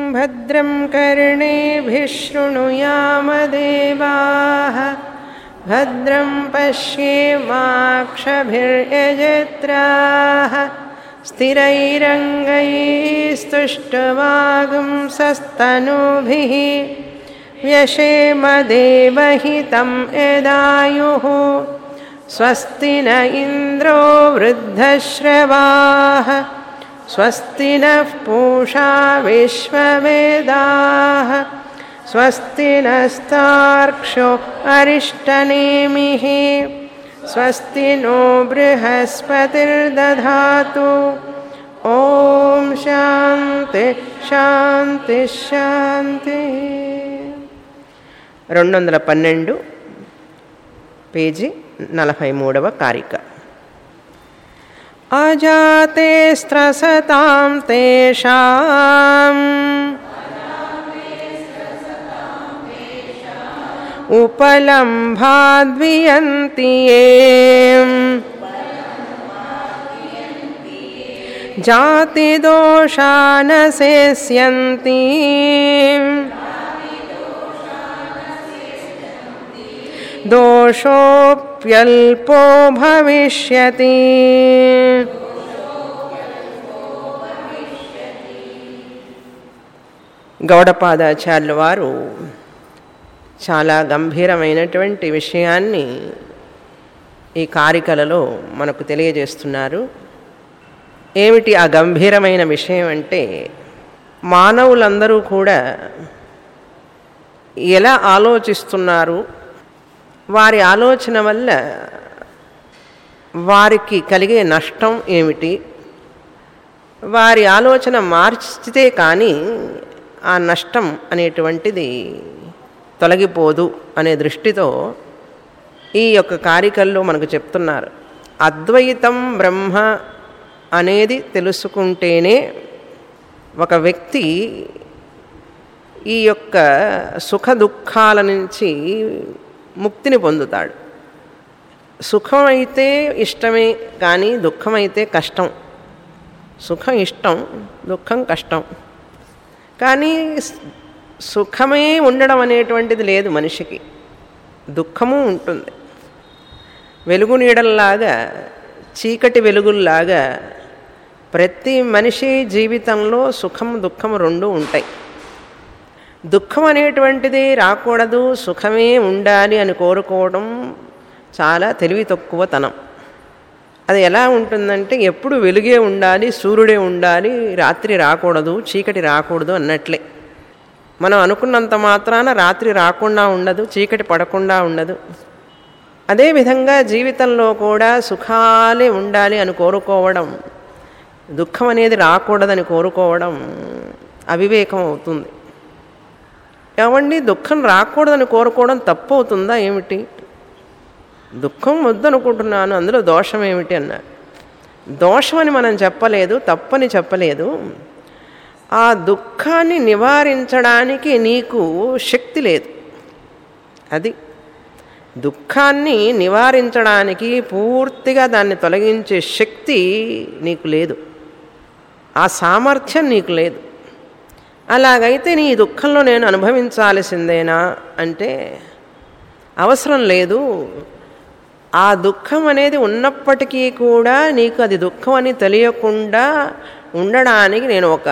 भद्रं कर्णेभिः शृणुयामदेवाः भद्रं पश्येमाक्षभिर्यजत्राः स्थिरैरङ्गैस्तुष्टवागुंसस्तनूभिः व्यशेमदेवहितं यदायुः स्वस्ति न इन्द्रो वृद्धश्रवाः स्वस्ति नः पूषा विश्ववेदाः स्वस्ति नस्तार्क्ष्यो अरिष्टनेमिः स्वस्ति नो बृहस्पतिर्दधातु ॐ శాంతి శాంతి శాంతి రెండు వందల పన్నెండు పేజీ నలభై మూడవ కారిక అజాతే స్త్రసతాం తేషాం ఉపలంభాద్వియంతి ఏం జాతిదోషానశేష్యంతి దోషోప్యల్పో భవిష్యతి గౌడపాదాచార్యుల వారు చాలా గంభీరమైనటువంటి విషయాన్ని ఈ కారికలలో మనకు తెలియజేస్తున్నారు ఏమిటి ఆ గంభీరమైన విషయం అంటే మానవులందరూ కూడా ఎలా ఆలోచిస్తున్నారు వారి ఆలోచన వల్ల వారికి కలిగే నష్టం ఏమిటి వారి ఆలోచన మార్చితే కానీ ఆ నష్టం అనేటువంటిది తొలగిపోదు అనే దృష్టితో ఈ యొక్క కారికల్లో మనకు చెప్తున్నారు అద్వైతం బ్రహ్మ అనేది తెలుసుకుంటేనే ఒక వ్యక్తి ఈ యొక్క సుఖ దుఃఖాల నుంచి ముక్తిని పొందుతాడు సుఖం అయితే ఇష్టమే కానీ దుఃఖం అయితే కష్టం సుఖం ఇష్టం దుఃఖం కష్టం కానీ సుఖమే ఉండడం అనేటువంటిది లేదు మనిషికి దుఃఖము ఉంటుంది వెలుగు నీడల్లాగా చీకటి వెలుగుల్లాగా ప్రతి మనిషి జీవితంలో సుఖం దుఃఖం రెండు ఉంటాయి దుఃఖం అనేటువంటిది రాకూడదు సుఖమే ఉండాలి అని కోరుకోవడం చాలా తెలివి తక్కువతనం అది ఎలా ఉంటుందంటే ఎప్పుడు వెలుగే ఉండాలి సూర్యుడే ఉండాలి రాత్రి రాకూడదు చీకటి రాకూడదు అన్నట్లే మనం అనుకున్నంత మాత్రాన రాత్రి రాకుండా ఉండదు చీకటి పడకుండా ఉండదు అదేవిధంగా జీవితంలో కూడా సుఖాలే ఉండాలి అని కోరుకోవడం దుఃఖం అనేది రాకూడదని కోరుకోవడం అవివేకం అవుతుంది ఏమండి దుఃఖం రాకూడదని కోరుకోవడం తప్పు అవుతుందా ఏమిటి దుఃఖం వద్దనుకుంటున్నాను అందులో దోషం ఏమిటి అన్నారు దోషమని మనం చెప్పలేదు తప్పని చెప్పలేదు ఆ దుఃఖాన్ని నివారించడానికి నీకు శక్తి లేదు అది దుఃఖాన్ని నివారించడానికి పూర్తిగా దాన్ని తొలగించే శక్తి నీకు లేదు ఆ సామర్థ్యం నీకు లేదు అలాగైతే నీ దుఃఖంలో నేను అనుభవించాల్సిందేనా అంటే అవసరం లేదు ఆ దుఃఖం అనేది ఉన్నప్పటికీ కూడా నీకు అది దుఃఖం అని తెలియకుండా ఉండడానికి నేను ఒక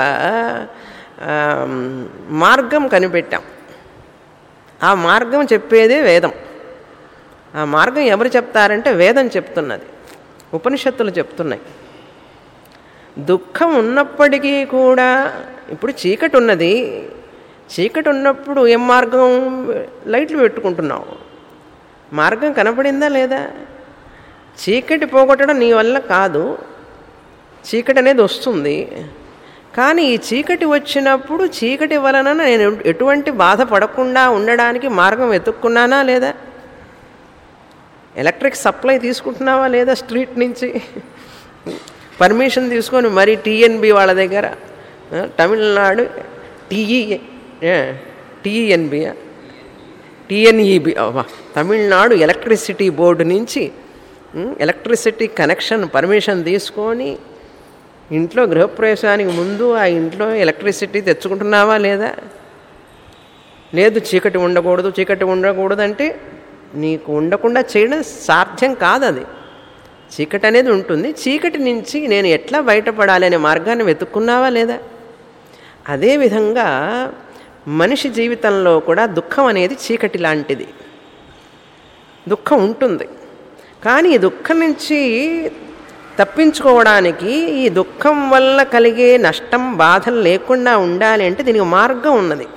మార్గం కనిపెట్టాం ఆ మార్గం చెప్పేదే వేదం ఆ మార్గం ఎవరు చెప్తారంటే వేదం చెప్తున్నది ఉపనిషత్తులు చెప్తున్నాయి దుఃఖం ఉన్నప్పటికీ కూడా ఇప్పుడు చీకటి ఉన్నది చీకటి ఉన్నప్పుడు ఏం మార్గం లైట్లు పెట్టుకుంటున్నావు మార్గం కనపడిందా లేదా చీకటి పోగొట్టడం నీ వల్ల కాదు చీకటి అనేది వస్తుంది కానీ ఈ చీకటి వచ్చినప్పుడు చీకటి వలన నేను ఎటువంటి బాధపడకుండా ఉండడానికి మార్గం వెతుక్కున్నానా లేదా ఎలక్ట్రిక్ సప్లై తీసుకుంటున్నావా లేదా స్ట్రీట్ నుంచి పర్మిషన్ తీసుకొని మరి టీఎన్బి వాళ్ళ దగ్గర Tamil Nadu TE TNB TNEB Tamil Nadu electricity board నుంచి ఎలక్ట్రిసిటీ కనెక్షన్ పర్మిషన్ తీసుకొని ఇంట్లో గృహప్రవేశానికి ముందు ఆ ఇంట్లో ఎలక్ట్రిసిటీ తెచ్చుకుంటున్నావా లేదా లేదు చీకటి ఉండకూడదు చీకటి ఉండకూడదు అంటే నీకు ఉండకుండా చేయడం సాధ్యం కాదు అది చీకటి అనేది ఉంటుంది చీకటి నుంచి నేను ఎట్లా బయటపడాలి అనే మార్గాన్ని వెతుక్కున్నావా లేదా అదేవిధంగా మనిషి జీవితంలో కూడా దుఃఖం అనేది చీకటి లాంటిది దుఃఖం ఉంటుంది కానీ ఈ దుఃఖం నుంచి తప్పించుకోవడానికి ఈ దుఃఖం వల్ల కలిగే నష్టం బాధలు లేకుండా ఉండాలి అంటే దీనికి మార్గం ఉన్నది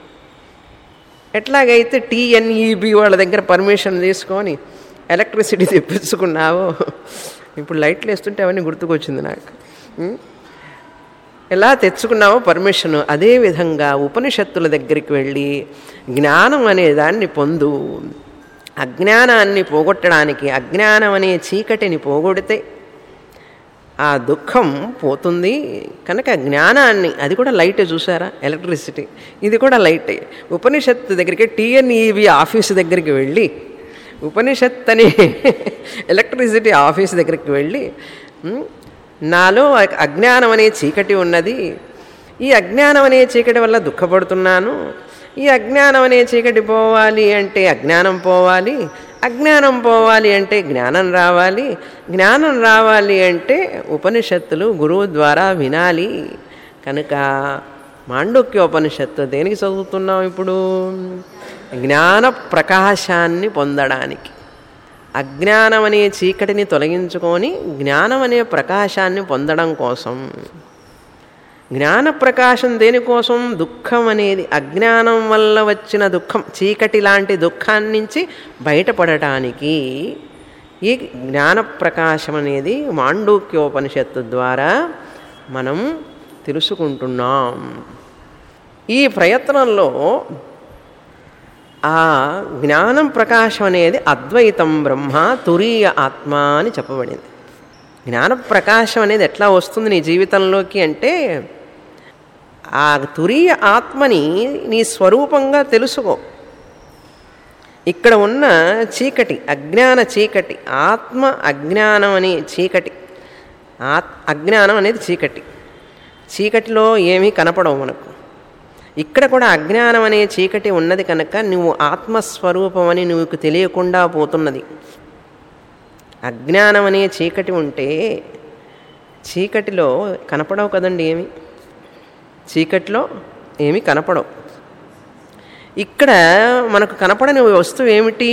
ఎట్లాగైతే టీఎన్ఈబి వాళ్ళ దగ్గర పర్మిషన్ తీసుకొని ఎలక్ట్రిసిటీ తెప్పించుకున్నావో ఇప్పుడు లైట్లు వేస్తుంటే అవన్నీ గుర్తుకొచ్చింది నాకు ఉం? ఎలా తెచ్చుకున్నావో పర్మిషన్ అదేవిధంగా ఉపనిషత్తుల దగ్గరికి వెళ్ళి జ్ఞానం అనే దాన్ని పొందు అజ్ఞానాన్ని పోగొట్టడానికి అజ్ఞానం అనే చీకటిని పోగొడితే ఆ దుఃఖం పోతుంది కనుక జ్ఞానాన్ని అది కూడా లైటే చూసారా ఎలక్ట్రిసిటీ ఇది కూడా లైటే ఉపనిషత్తు దగ్గరికి టీఎన్ఈవి ఆఫీస్ దగ్గరికి వెళ్ళి ఉపనిషత్ అనే ఎలక్ట్రిసిటీ ఆఫీస్ దగ్గరికి వెళ్ళి ఉమ్, నాలో అజ్ఞానం అనే చీకటి ఉన్నది ఈ అజ్ఞానం అనే చీకటి వల్ల దుఃఖపడుతున్నాను ఈ అజ్ఞానం అనే చీకటి పోవాలి అంటే అజ్ఞానం పోవాలి అజ్ఞానం పోవాలి అంటే జ్ఞానం రావాలి జ్ఞానం రావాలి అంటే ఉపనిషత్తులు గురువు ద్వారా వినాలి కనుక మాండుక్యోపనిషత్తు దేనికి చదువుతున్నాం ఇప్పుడు జ్ఞాన ప్రకాశాన్ని పొందడానికి అజ్ఞానం అనే చీకటిని తొలగించుకొని జ్ఞానం అనే ప్రకాశాన్ని పొందడం కోసం జ్ఞాన ప్రకాశం దేనికోసం దుఃఖం అనేది అజ్ఞానం వల్ల వచ్చిన దుఃఖం చీకటి లాంటి దుఃఖాన్ని నుంచి బయటపడటానికి ఈ జ్ఞాన ప్రకాశం అనేది మాండూక్యోపనిషత్తు ద్వారా మనం తెలుసుకుంటున్నాం ఈ ప్రయత్నంలో ఆ జ్ఞానం ప్రకాశం అనేది అద్వైతం బ్రహ్మ తురీయ ఆత్మ అని చెప్పబడింది జ్ఞాన ప్రకాశం అనేది ఎట్లా వస్తుంది నీ జీవితంలోకి అంటే ఆ తురీయ ఆత్మని నీ స్వరూపంగా తెలుసుకో ఇక్కడ ఉన్న చీకటి అజ్ఞాన చీకటి ఆత్మ అజ్ఞానం అనే చీకటి ఆత్ అజ్ఞానం అనేది చీకటి చీకటిలో ఏమీ కనపడవు మనకు ఇక్కడ కూడా అజ్ఞానం అనే చీకటి ఉన్నది కనుక నువ్వు ఆత్మస్వరూపం అని నువ్వు తెలియకుండా పోతున్నది అజ్ఞానం అనే చీకటి ఉంటే చీకటిలో కనపడవు కదండి ఏమి చీకటిలో ఏమి కనపడవు ఇక్కడ మనకు కనపడని వస్తువు ఏమిటి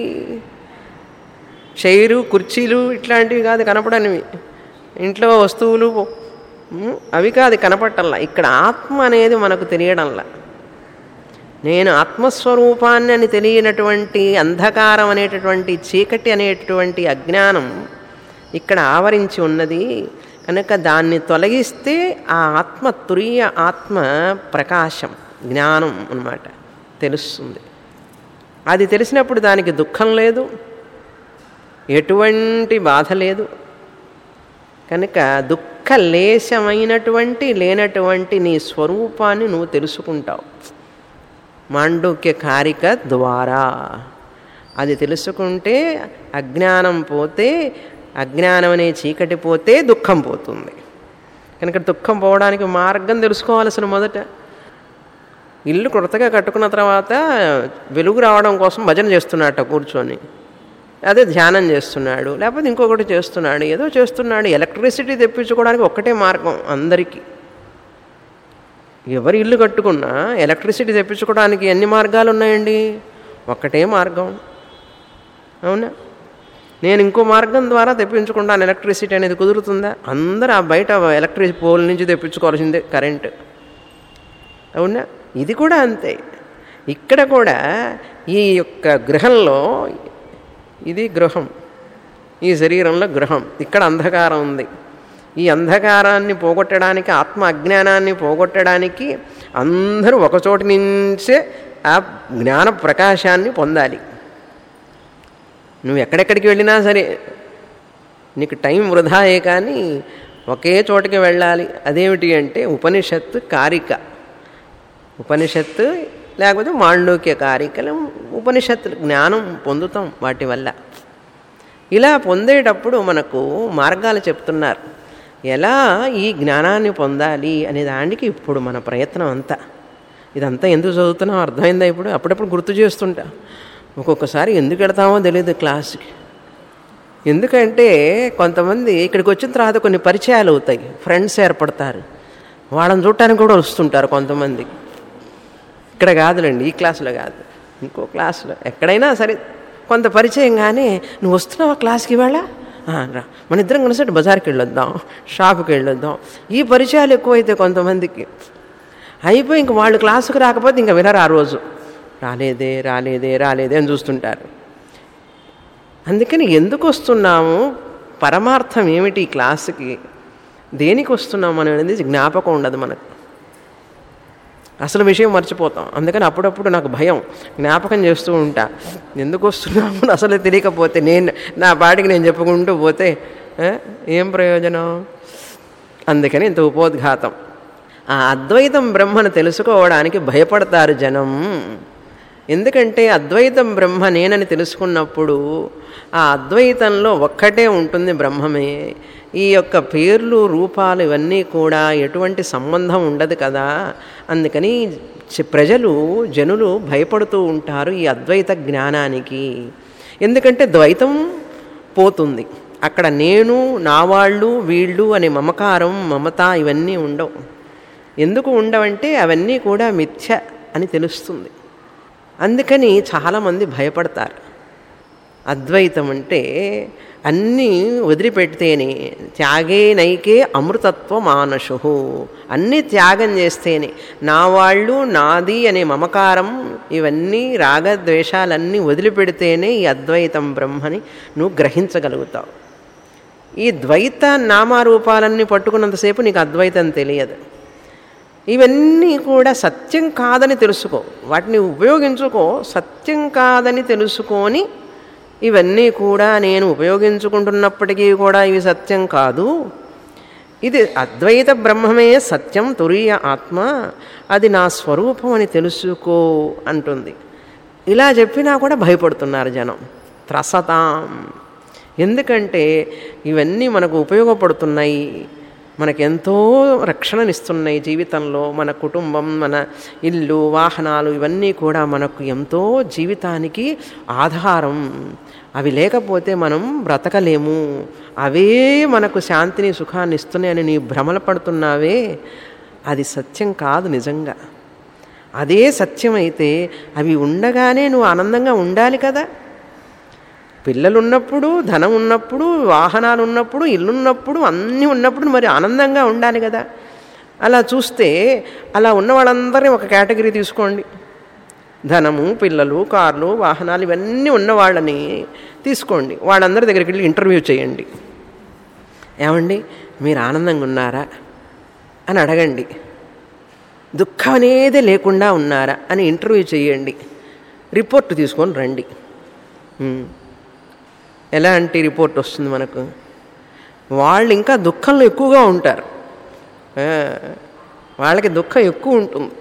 చైరు కుర్చీలు ఇట్లాంటివి కాదు కనపడనివి ఇంట్లో వస్తువులు ఉమ్, అవి కాదు కనపట్టల్లా ఇక్కడ ఆత్మ అనేది మనకు తెలియడంలా నేను ఆత్మస్వరూపాన్ని అని తెలియనటువంటి అంధకారం అనేటటువంటి చీకటి అనేటటువంటి అజ్ఞానం ఇక్కడ ఆవరించి ఉన్నది కనుక దాన్ని తొలగిస్తే ఆ ఆత్మ తురీయ ఆత్మ ప్రకాశం జ్ఞానం అన్నమాట తెలుస్తుంది అది తెలిసినప్పుడు దానికి దుఃఖం లేదు ఎటువంటి బాధ లేదు కనుక దుఃఖ లేశమైనటువంటి లేనటువంటి నీ స్వరూపాన్ని నువ్వు తెలుసుకుంటావు మాండూక్య కారిక ద్వారా అది తెలుసుకుంటే అజ్ఞానం పోతే అజ్ఞానం అనే చీకటి పోతే దుఃఖం పోతుంది కనుక దుఃఖం పోవడానికి మార్గం తెలుసుకోవాల్సిన మొదట ఇల్లు కొత్తగా కట్టుకున్న తర్వాత వెలుగు రావడం కోసం భజన చేస్తున్నట్ట కూర్చొని అదే ధ్యానం చేస్తున్నాడు లేకపోతే ఇంకొకటి చేస్తున్నాడు ఏదో చేస్తున్నాడు ఎలక్ట్రిసిటీ తెప్పించుకోవడానికి ఒక్కటే మార్గం అందరికీ ఎవరు ఇల్లు కట్టుకున్నా ఎలక్ట్రిసిటీ తెప్పించుకోవడానికి ఎన్ని మార్గాలు ఉన్నాయండి ఒక్కటే మార్గం అవునా నేను ఇంకో మార్గం ద్వారా తెప్పించుకుంటాను ఎలక్ట్రిసిటీ అనేది కుదురుతుందా అందరూ ఆ బయట ఎలక్ట్రిక్ పోల్ నుంచి తెప్పించుకోవాల్సిందే కరెంట్ అవునా ఇది కూడా అంతే ఇక్కడ కూడా ఈ యొక్క గృహంలో ఇది గృహం ఈ శరీరంలో గృహం ఇక్కడ అంధకారం ఉంది ఈ అంధకారాన్ని పోగొట్టడానికి ఆత్మ అజ్ఞానాన్ని పోగొట్టడానికి అందరూ ఒకచోటి నుంచే ఆ జ్ఞాన ప్రకాశాన్ని పొందాలి నువ్వు ఎక్కడెక్కడికి వెళ్ళినా సరే నీకు టైం వృధాయే కానీ ఒకే చోటకి వెళ్ళాలి అదేమిటి అంటే ఉపనిషత్తు కారిక ఉపనిషత్తు లేకపోతే మాండూక్య కారికలు ఉపనిషత్తు జ్ఞానం పొందుతాం వాటి వల్ల ఇలా పొందేటప్పుడు మనకు మార్గాలు చెప్తున్నారు ఎలా ఈ జ్ఞానాన్ని పొందాలి అనే దానికి ఇప్పుడు మన ప్రయత్నం అంతా ఇదంతా ఎందుకు చదువుతున్నాం అర్థమైందా ఇప్పుడు అప్పుడప్పుడు గుర్తు చేస్తుంటా ఒక్కొక్కసారి ఎందుకు వెడతామో తెలియదు క్లాస్కి ఎందుకంటే కొంతమంది ఇక్కడికి వచ్చిన తర్వాత కొన్ని పరిచయాలు అవుతాయి ఫ్రెండ్స్ ఏర్పడతారు వాళ్ళని చూడటానికి కూడా వస్తుంటారు కొంతమంది ఇక్కడ కాదులేండి ఈ క్లాసులో కాదు ఇంకో క్లాసులో ఎక్కడైనా సరే కొంత పరిచయం కానీ నువ్వు వస్తున్నావా క్లాస్కి ఇవాళ "ఆ, రా మన ఇద్దరం కలిసి బజార్కి వెళ్ళొద్దాం షాపుకి వెళ్ళొద్దాం ఈ పరిచయాలు ఎక్కువైతే కొంతమందికి అయిపోయి ఇంక వాళ్ళు క్లాసుకు రాకపోతే ఇంకా వినరు ఆ రోజు రాలేదే రాలేదే రాలేదే అని చూస్తుంటారు అందుకని ఎందుకు వస్తున్నాము పరమార్థం ఏమిటి ఈ క్లాసుకి దేనికి వస్తున్నాం మనం అనేది జ్ఞాపకం ఉండదు మనకు అసలు విషయం మర్చిపోతాం అందుకని అప్పుడప్పుడు నాకు భయం జ్ఞాపకం చేస్తూ ఉంటా ఎందుకు వస్తున్నాము అసలు తెలియకపోతే నేను నా పాటికి నేను చెప్పుకుంటూ పోతే ఆ, ఏం ప్రయోజనం అందుకని ఇంత ఉపోద్ఘాతం ఆ అద్వైతం బ్రహ్మను తెలుసుకోవడానికి భయపడతారు జనం ఎందుకంటే అద్వైతం బ్రహ్మ నేనని తెలుసుకున్నప్పుడు ఆ అద్వైతంలో ఒక్కటే ఉంటుంది బ్రహ్మమే ఈ యొక్క పేర్లు రూపాలు ఇవన్నీ కూడా ఎటువంటి సంబంధం ఉండదు కదా అందుకని చ- ప్రజలు జనులు భయపడుతూ ఉంటారు ఈ అద్వైత జ్ఞానానికి ఎందుకంటే ద్వైతం పోతుంది అక్కడ నేను నా వాళ్ళు వీళ్ళు అనే మమకారం మమత ఇవన్నీ ఉండవు ఎందుకు ఉండవంటే అవన్నీ కూడా మిథ్య అని తెలుస్తుంది అందుకని చాలామంది భయపడతారు అద్వైతం అంటే అన్నీ వదిలిపెడితేనే త్యాగే నైకే అమృతత్వ మానసు అన్నీ త్యాగం చేస్తేనే నా వాళ్ళు నాది అనే మమకారం ఇవన్నీ రాగద్వేషాలన్నీ వదిలిపెడితేనే ఈ అద్వైతం బ్రహ్మని నువ్వు గ్రహించగలుగుతావు ఈ ద్వైత నామారూపాలన్నీ పట్టుకున్నంతసేపు నీకు అద్వైతం తెలియదు ఇవన్నీ కూడా సత్యం కాదని తెలుసుకో వాటిని ఉపయోగించుకో సత్యం కాదని తెలుసుకొని ఇవన్నీ కూడా నేను ఉపయోగించుకుంటున్నప్పటికీ కూడా ఇవి సత్యం కాదు ఇది అద్వైత బ్రహ్మమే సత్యం తురీయ ఆత్మ అది నా స్వరూపం అని తెలుసుకో అంటుంది ఇలా చెప్పినా కూడా భయపడుతున్నారు జనం త్రసతాం ఎందుకంటే ఇవన్నీ మనకు ఉపయోగపడుతున్నాయి మనకెంతో రక్షణనిస్తున్నాయి జీవితంలో మన కుటుంబం మన ఇల్లు వాహనాలు ఇవన్నీ కూడా మనకు ఎంతో జీవితానికి ఆధారం అవి లేకపోతే మనం బ్రతకలేము అవే మనకు శాంతిని సుఖాన్ని ఇస్తున్నాయని నీ భ్రమలు పడుతున్నావే అది సత్యం కాదు నిజంగా అదే సత్యమైతే అవి ఉండగానే నువ్వు ఆనందంగా ఉండాలి కదా పిల్లలు ఉన్నప్పుడు ధనం ఉన్నప్పుడు వాహనాలు ఉన్నప్పుడు ఇల్లు ఉన్నప్పుడు అన్నీ ఉన్నప్పుడు మరి ఆనందంగా ఉండాలి కదా అలా చూస్తే అలా ఉన్న వాళ్ళందరినీ ఒక కేటగిరీ తీసుకోండి ధనము పిల్లలు కార్లు వాహనాలు ఇవన్నీ ఉన్న వాళ్ళని తీసుకోండి వాళ్ళందరి దగ్గరికి వెళ్ళి ఇంటర్వ్యూ చేయండి ఏమండి మీరు ఆనందంగా ఉన్నారా అని అడగండి దుఃఖం అనేదే లేకుండా ఉన్నారా అని ఇంటర్వ్యూ చేయండి రిపోర్ట్ తీసుకొని రండి ఉమ్. ఎలాంటి రిపోర్ట్ వస్తుంది మనకు వాళ్ళు ఇంకా దుఃఖంలో ఎక్కువగా ఉంటారు ఆ, వాళ్ళకి దుఃఖం ఎక్కువ ఉంటుంది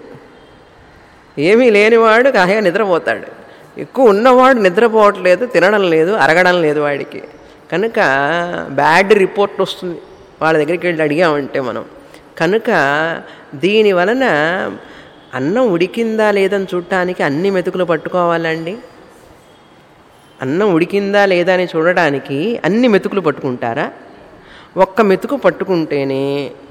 ఏమీ లేనివాడు హాయిగా నిద్రపోతాడు ఎక్కువ ఉన్నవాడు నిద్రపోవట్లేదు తినడం లేదు అరగడం లేదు వాడికి కనుక బ్యాడ్ రిపోర్ట్ వస్తుంది వాళ్ళ దగ్గరికి వెళ్ళి అడిగామంటే మనం కనుక దీని వలన అన్నం ఉడికిందా లేదని చూడటానికి అన్ని మెతుకులు పట్టుకోవాలండి అన్నం ఉడికిందా లేదా అని చూడడానికి అన్ని మెతుకులు పట్టుకుంటారా ఒక్క మెతుకు పట్టుకుంటేనే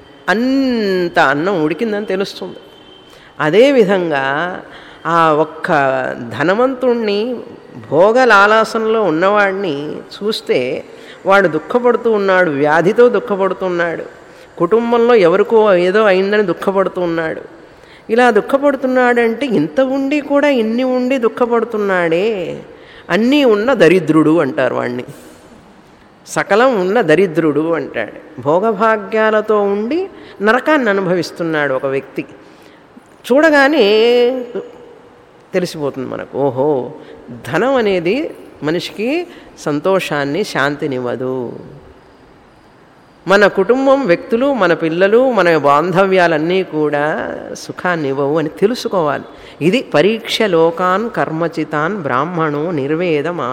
అంత అన్నం ఉడికిందని తెలుస్తుంది అదేవిధంగా ఆ ఒక్క ధనవంతుణ్ణి భోగలాలాసనలో ఉన్నవాడిని చూస్తే వాడు దుఃఖపడుతూ ఉన్నాడు వ్యాధితో దుఃఖపడుతున్నాడు కుటుంబంలో ఎవరికో ఏదో అయిందని దుఃఖపడుతూ ఉన్నాడు ఇలా దుఃఖపడుతున్నాడంటే ఇంత ఉండి కూడా ఇన్ని ఉండి దుఃఖపడుతున్నాడే అన్నీ ఉన్న దరిద్రుడు అంటారు వాణ్ణి సకలం ఉన్న దరిద్రుడు అంటాడు భోగభాగ్యాలతో ఉండి నరకాన్ని అనుభవిస్తున్నాడు ఒక వ్యక్తి చూడగానే తెలిసిపోతుంది మనకు ఓహో ధనం అనేది మనిషికి సంతోషాన్ని శాంతినివ్వదు మన కుటుంబం వ్యక్తులు మన పిల్లలు మన బాంధవ్యాలన్నీ కూడా సుఖాన్ని ఇవ్వవు అని తెలుసుకోవాలి ఇది పరీక్ష లోకాన్ కర్మచితాన్ బ్రాహ్మణో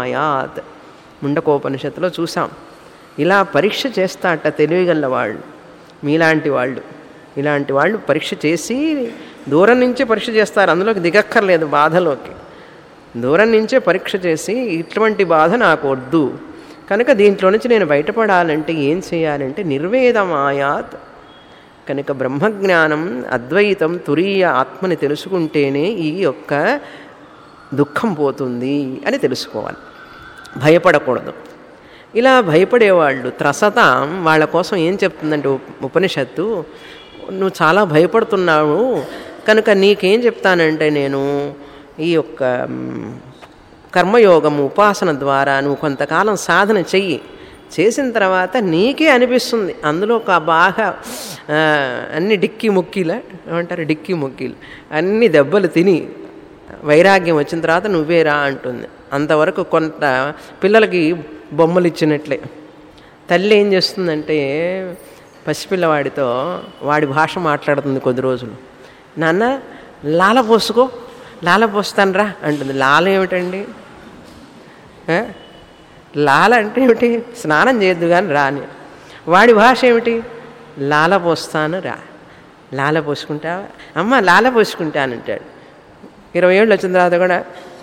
నిర్వేదమాయాత్ ముండకోపనిషత్తులో చూసాం ఇలా పరీక్ష చేస్తాట తెలివిగల వాళ్ళు మీలాంటి వాళ్ళు ఇలాంటి వాళ్ళు పరీక్ష చేసి దూరం నుంచే పరీక్ష చేస్తారు అందులోకి దిగక్కర్లేదు బాధలోకి దూరం నుంచే పరీక్ష చేసి ఇటువంటి బాధ నాకు వద్దు కనుక దీంట్లో నుంచి నేను బయటపడాలంటే ఏం చేయాలంటే నిర్వేదమాయాత్ కనుక బ్రహ్మజ్ఞానం అద్వైతం తురీయ ఆత్మని తెలుసుకుంటేనే ఈ యొక్క దుఃఖం పోతుంది అని తెలుసుకోవాలి భయపడకూడదు ఇలా భయపడేవాళ్ళు త్రసతాం వాళ్ళ కోసం ఏం చెప్తుందంటే ఉప్- ఉపనిషత్తు నువ్వు చాలా భయపడుతున్నావు కనుక నీకేం చెప్తానంటే నేను ఈ యొక్క మ్, కర్మయోగం ఉపాసన ద్వారా నువ్వు కొంతకాలం సాధన చెయ్యి చేసిన తర్వాత నీకే అనిపిస్తుంది అందులో ఒక బాగా ఆ, అన్ని డిక్కి ముక్కీల ఏమంటారు డిక్కి ముక్కీలు అన్ని దెబ్బలు తిని వైరాగ్యం వచ్చిన తర్వాత నువ్వే రా అంటుంది అంతవరకు కొంత పిల్లలకి బొమ్మలు ఇచ్చినట్లే తల్లి ఏం చేస్తుందంటే పసిపిల్లవాడితో వాడి భాష మాట్లాడుతుంది కొద్ది రోజులు నాన్న లాల పోసుకో లాల పోస్తానరా అంటుంది లాల ఏమిటండి ఆ? లాల అంటే ఏమిటి స్నానం చేయొద్దు కానీ రాని వాడి భాష ఏమిటి లాల పోస్తాను రా లాల పోసుకుంటావా అమ్మ లాల పోసుకుంటానంటాడు ఇరవై ఏళ్ళు వచ్చిన తర్వాత కూడా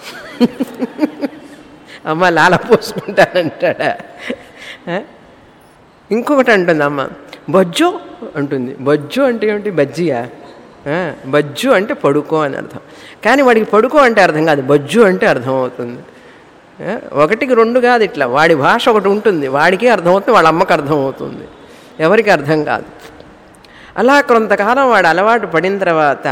అమ్మ లాల పోసుకుంటానంటాడా ఆ? ఇంకొకటి అంటుంది అమ్మ బొజ్జు అంటుంది బొజ్జు అంటే ఏమిటి బజ్జియా ఆ, బజ్జు అంటే పడుకో అని అర్థం కానీ వాడికి పడుకో అంటే అర్థం కాదు బొజ్జు అంటే అర్థం అవుతుంది ఆ, ఒకటికి రెండు కాదు ఇట్లా వాడి భాష ఒకటి ఉంటుంది వాడికి అర్థమవుతుంది వాళ్ళ అమ్మకి అర్థమవుతుంది ఎవరికి అర్థం కాదు అలా కొంతకాలం వాడు అలవాటు పడిన తర్వాత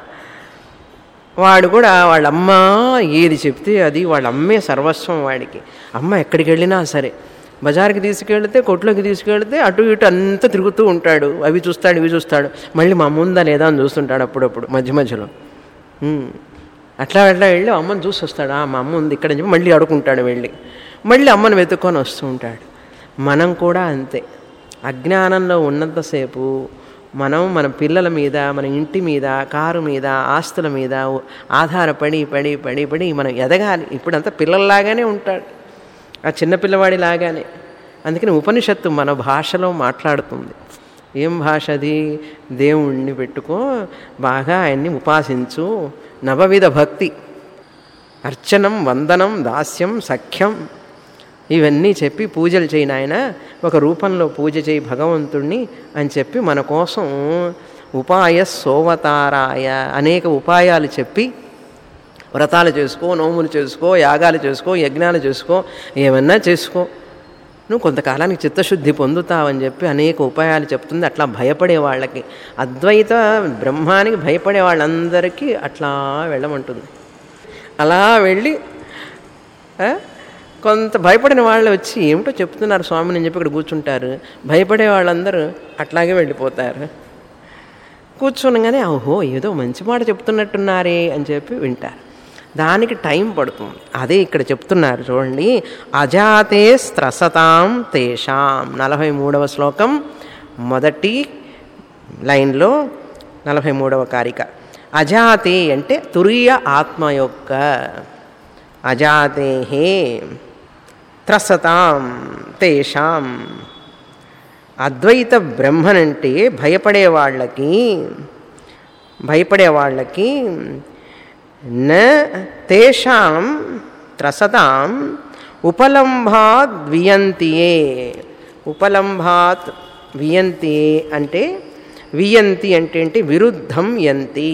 వాడు కూడా వాళ్ళ అమ్మ ఏది చెప్తే అది వాళ్ళ అమ్మే సర్వస్వం వాడికి అమ్మ ఎక్కడికి వెళ్ళినా సరే బజార్కి తీసుకెళ్తే కొట్లోకి తీసుకెళ్తే అటు ఇటు అంతా తిరుగుతూ ఉంటాడు అవి చూస్తాడు ఇవి చూస్తాడు మళ్ళీ మా అమ్మ ఉందా లేదా అని చూస్తుంటాడు అప్పుడప్పుడు మధ్య మధ్యలో ఉమ్. అట్లా అట్లా వెళ్ళి అమ్మని చూసి వస్తాడు ఆ మా అమ్మ ఉంది ఇక్కడ చెప్పి మళ్ళీ అడుకుంటాడు వెళ్ళి మళ్ళీ అమ్మని వెతుక్కొని వస్తూ ఉంటాడు మనం కూడా అంతే అజ్ఞానంలో ఉన్నంతసేపు మనం మన పిల్లల మీద మన ఇంటి మీద కారు మీద ఆస్తుల మీద ఆధారపడి పడి పడి పడి మనం ఎదగాలి ఇప్పుడంతా పిల్లల్లాగానే ఉంటాడు ఆ చిన్నపిల్లవాడి లాగానే అందుకని ఉపనిషత్తు మన భాషలో మాట్లాడుతుంది ఏం భాష అది దేవుణ్ణి పెట్టుకో బాగా ఆయన్ని ఉపాసించు నవవిధ భక్తి అర్చనం వందనం దాస్యం సఖ్యం ఇవన్నీ చెప్పి పూజలు చేయి నాయన ఒక రూపంలో పూజ చేయి భగవంతుణ్ణి అని చెప్పి మన కోసం ఉపాయ సోవతారాయ అనేక ఉపాయాలు చెప్పి వ్రతాలు చేసుకో నోములు చేసుకో యాగాలు చేసుకో యజ్ఞాలు చేసుకో ఏమన్నా చేసుకో నువ్వు కొంతకాలానికి చిత్తశుద్ధి పొందుతావని చెప్పి అనేక ఉపాయాలు చెప్తుంది అట్లా భయపడే వాళ్ళకి అద్వైత బ్రహ్మానికి భయపడే వాళ్ళందరికీ అట్లా వెళ్ళమంటుంది అలా వెళ్ళి ఆ, కొంత భయపడిన వాళ్ళు వచ్చి ఏమిటో చెప్తున్నారు స్వామిని అని చెప్పి ఇక్కడ కూర్చుంటారు భయపడే వాళ్ళందరూ అట్లాగే వెళ్ళిపోతారు కూర్చోనగానే ఓహో ఏదో మంచి మాట చెప్తున్నట్టున్నారే అని చెప్పి వింటారు దానికి టైం పడుతుంది అదే ఇక్కడ చెప్తున్నారు చూడండి అజాతే స్త్రసతాం తేషాం నలభై మూడవ శ్లోకం మొదటి లైన్లో నలభై మూడవ కారిక అజాతే అంటే తురియ ఆత్మ యొక్క అజాతే త్రసతాం తేషాం అద్వైత బ్రహ్మనంటే భయపడే వాళ్ళకి భయపడే వాళ్ళకి న తేషాం త్రసతాం ఉపలంభాత్ వియంతియే ఉపలంభాత్ వియంతియే అంటే వియంతి అంటే ఏంటి విరుద్ధం యంతి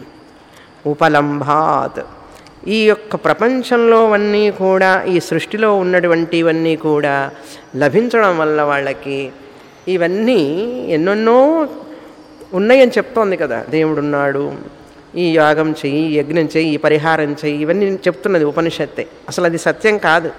ఉపలంభాత్ ఈ యొక్క ప్రపంచంలో అన్నీ కూడా ఈ సృష్టిలో ఉన్నటువంటివన్నీ కూడా లభించడం వల్ల వాళ్ళకి ఇవన్నీ ఎన్నెన్నో ఉన్నాయని చెప్తోంది కదా దేవుడున్నాడు ఈ యాగం చెయ్యి యజ్ఞం చెయ్యి ఈ పరిహారం చెయ్యి ఇవన్నీ చెప్తున్నది ఉపనిషత్తే అసలు అది సత్యం కాదు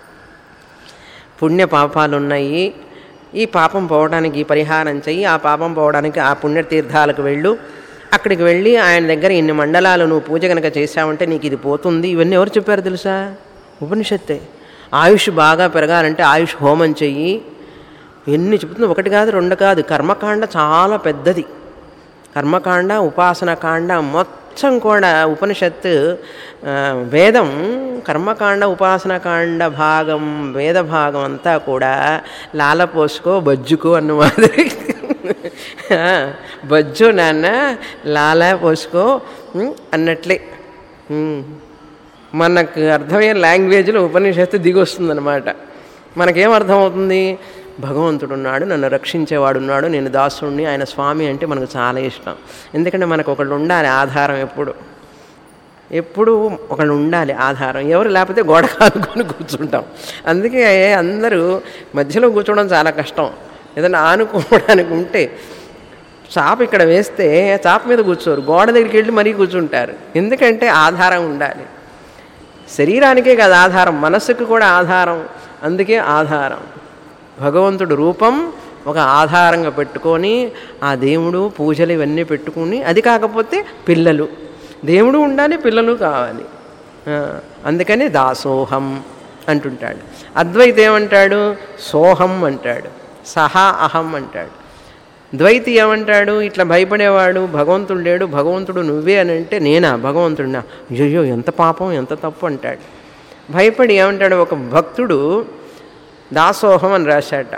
పుణ్య పాపాలు ఉన్నాయి ఈ పాపం పోవడానికి ఈ పరిహారం చెయ్యి ఆ పాపం పోవడానికి ఆ పుణ్యతీర్థాలకు వెళ్ళు అక్కడికి వెళ్ళి ఆయన దగ్గర ఇన్ని మండలాలు నువ్వు పూజ కనుక చేశావంటే నీకు ఇది పోతుంది ఇవన్నీ ఎవరు చెప్పారు తెలుసా ఉపనిషత్తే ఆయుష్ బాగా పెరగాలంటే ఆయుష్ హోమం చెయ్యి ఎన్ని చెప్తుంది ఒకటి కాదు రెండు కాదు కర్మకాండ చాలా పెద్దది కర్మకాండ ఉపాసనకాండ మొత్తం కూడా ఉపనిషత్తు ఆ, వేదం కర్మకాండ ఉపాసనకాండ భాగం వేద భాగం అంతా కూడా లాల పోసుకో బజ్జుకో అన్న మాదిరి ఆ, బజ్జో నాన్న లాలా పోసుకో ఉం, అన్నట్లే ఉం. మనకు అర్థమయ్యే లాంగ్వేజ్లో ఉపనిషత్తు దిగి వస్తుందన్నమాట మనకేం అర్థమవుతుంది భగవంతుడు ఉన్నాడు నన్ను రక్షించేవాడు ఉన్నాడు నేను దాసుడిని ఆయన స్వామి అంటే మనకు చాలా ఇష్టం ఎందుకంటే మనకు ఒకళ్ళు ఉండాలి ఆధారం ఎప్పుడు ఎప్పుడు ఒకళ్ళు ఉండాలి ఆధారం ఎవరు లేకపోతే గోడ కానుకొని కూర్చుంటాం అందుకే అందరూ మధ్యలో కూర్చోవడం చాలా కష్టం ఏదైనా ఆనుకోవడానికి ఉంటే చాప ఇక్కడ వేస్తే చాప మీద కూర్చోరు గోడ దగ్గరికి వెళ్ళి మరీ కూర్చుంటారు ఎందుకంటే ఆధారం ఉండాలి శరీరానికే కాదు ఆధారం మనస్సుకు కూడా ఆధారం అందుకే ఆధారం భగవంతుడు రూపం ఒక ఆధారంగా పెట్టుకొని ఆ దేవుడు పూజలు ఇవన్నీ పెట్టుకుని అది కాకపోతే పిల్లలు దేవుడు ఉండాలి పిల్లలు కావాలి ఆ, అందుకని దాసోహం అంటుంటాడు అద్వైత ఏమంటాడు సోహం అంటాడు సహా అహం అంటాడు ద్వైతి ఏమంటాడు ఇట్లా భయపడేవాడు భగవంతుడు లేడు భగవంతుడు నువ్వే అని అంటే నేనా భగవంతుడినా అయ్యో ఎంత పాపం ఎంత తప్పు అంటాడు భయపడి ఏమంటాడు ఒక భక్తుడు దాసోహం అని రాశాట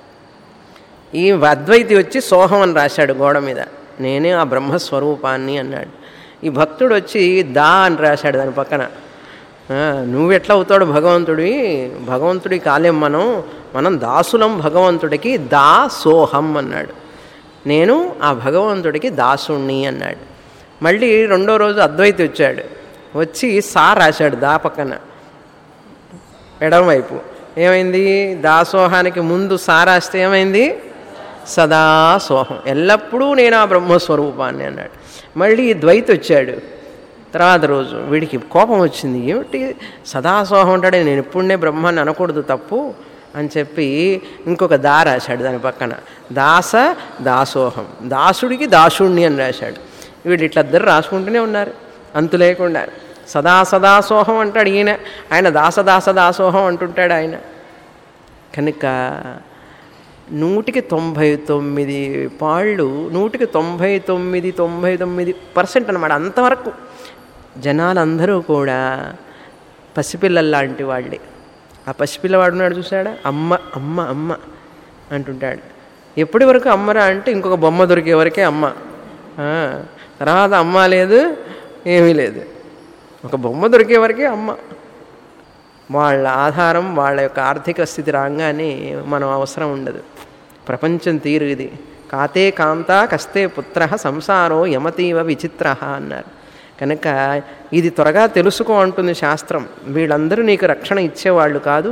ఈ అద్వైతి వచ్చి సోహం అని రాశాడు గోడ మీద నేనే ఆ బ్రహ్మస్వరూపాన్ని అన్నాడు ఈ భక్తుడు వచ్చి దా అని రాశాడు దాని పక్కన ఆ, నువ్వెట్లా అవుతాడు భగవంతుడి భగవంతుడి కాలేం మనం మనం దాసులం భగవంతుడికి దా సోహం అన్నాడు నేను ఆ భగవంతుడికి దాసుణ్ణి అన్నాడు మళ్ళీ రెండో రోజు అద్వైతి వచ్చాడు వచ్చి సా రాశాడు దా పక్కన ఎడమవైపు ఏమైంది దాసోహానికి ముందు సారాస్తే ఏమైంది సదా సోహం ఎల్లప్పుడూ నేను ఆ బ్రహ్మస్వరూపాన్ని అన్నాడు మళ్ళీ ద్వైతి వచ్చాడు తర్వాత రోజు వీడికి కోపం వచ్చింది ఏమిటి సదాసోహం ఉంటాడే నేను ఎప్పుడునే బ్రహ్మాన్ని అనకూడదు తప్పు అని చెప్పి ఇంకొక దా రాశాడు దాని పక్కన దాస దాసోహం దాసుడికి దాసుణ్ణి అని రాశాడు వీళ్ళు ఇట్లద్దరు రాసుకుంటూనే ఉన్నారు అంతు లేకుండా సదా సదాసోహం అంటాడు ఈయన ఆయన దాస దాస దాసోహం అంటుంటాడు ఆయన కనుక నూటికి తొంభై తొమ్మిది పాళ్ళు నూటికి తొంభై తొమ్మిది తొంభై తొమ్మిది పర్సెంట్ అనమాట అంతవరకు జనాలందరూ కూడా పసిపిల్లల్లాంటి వాళ్ళే ఆ పసిపిల్లవాడు ఉన్నాడు చూసాడా అమ్మ అమ్మ అమ్మ అంటుంటాడు ఎప్పటి వరకు అమ్మరా అంటే ఇంకొక బొమ్మ దొరికే వరకే అమ్మ ఆ, తర్వాత అమ్మ లేదు ఏమీ లేదు ఒక బొమ్మ దొరికే వరకే అమ్మ వాళ్ళ ఆధారం వాళ్ళ యొక్క ఆర్థిక స్థితి రాగానే మనం అవసరం ఉండదు ప్రపంచం తీరు ఇది కాతే కాంత కస్తే పుత్ర సంసారో యమతీవ విచిత్ర అన్నారు కనుక ఇది త్వరగా తెలుసుకో అంటుంది శాస్త్రం వీళ్ళందరూ నీకు రక్షణ ఇచ్చేవాళ్ళు కాదు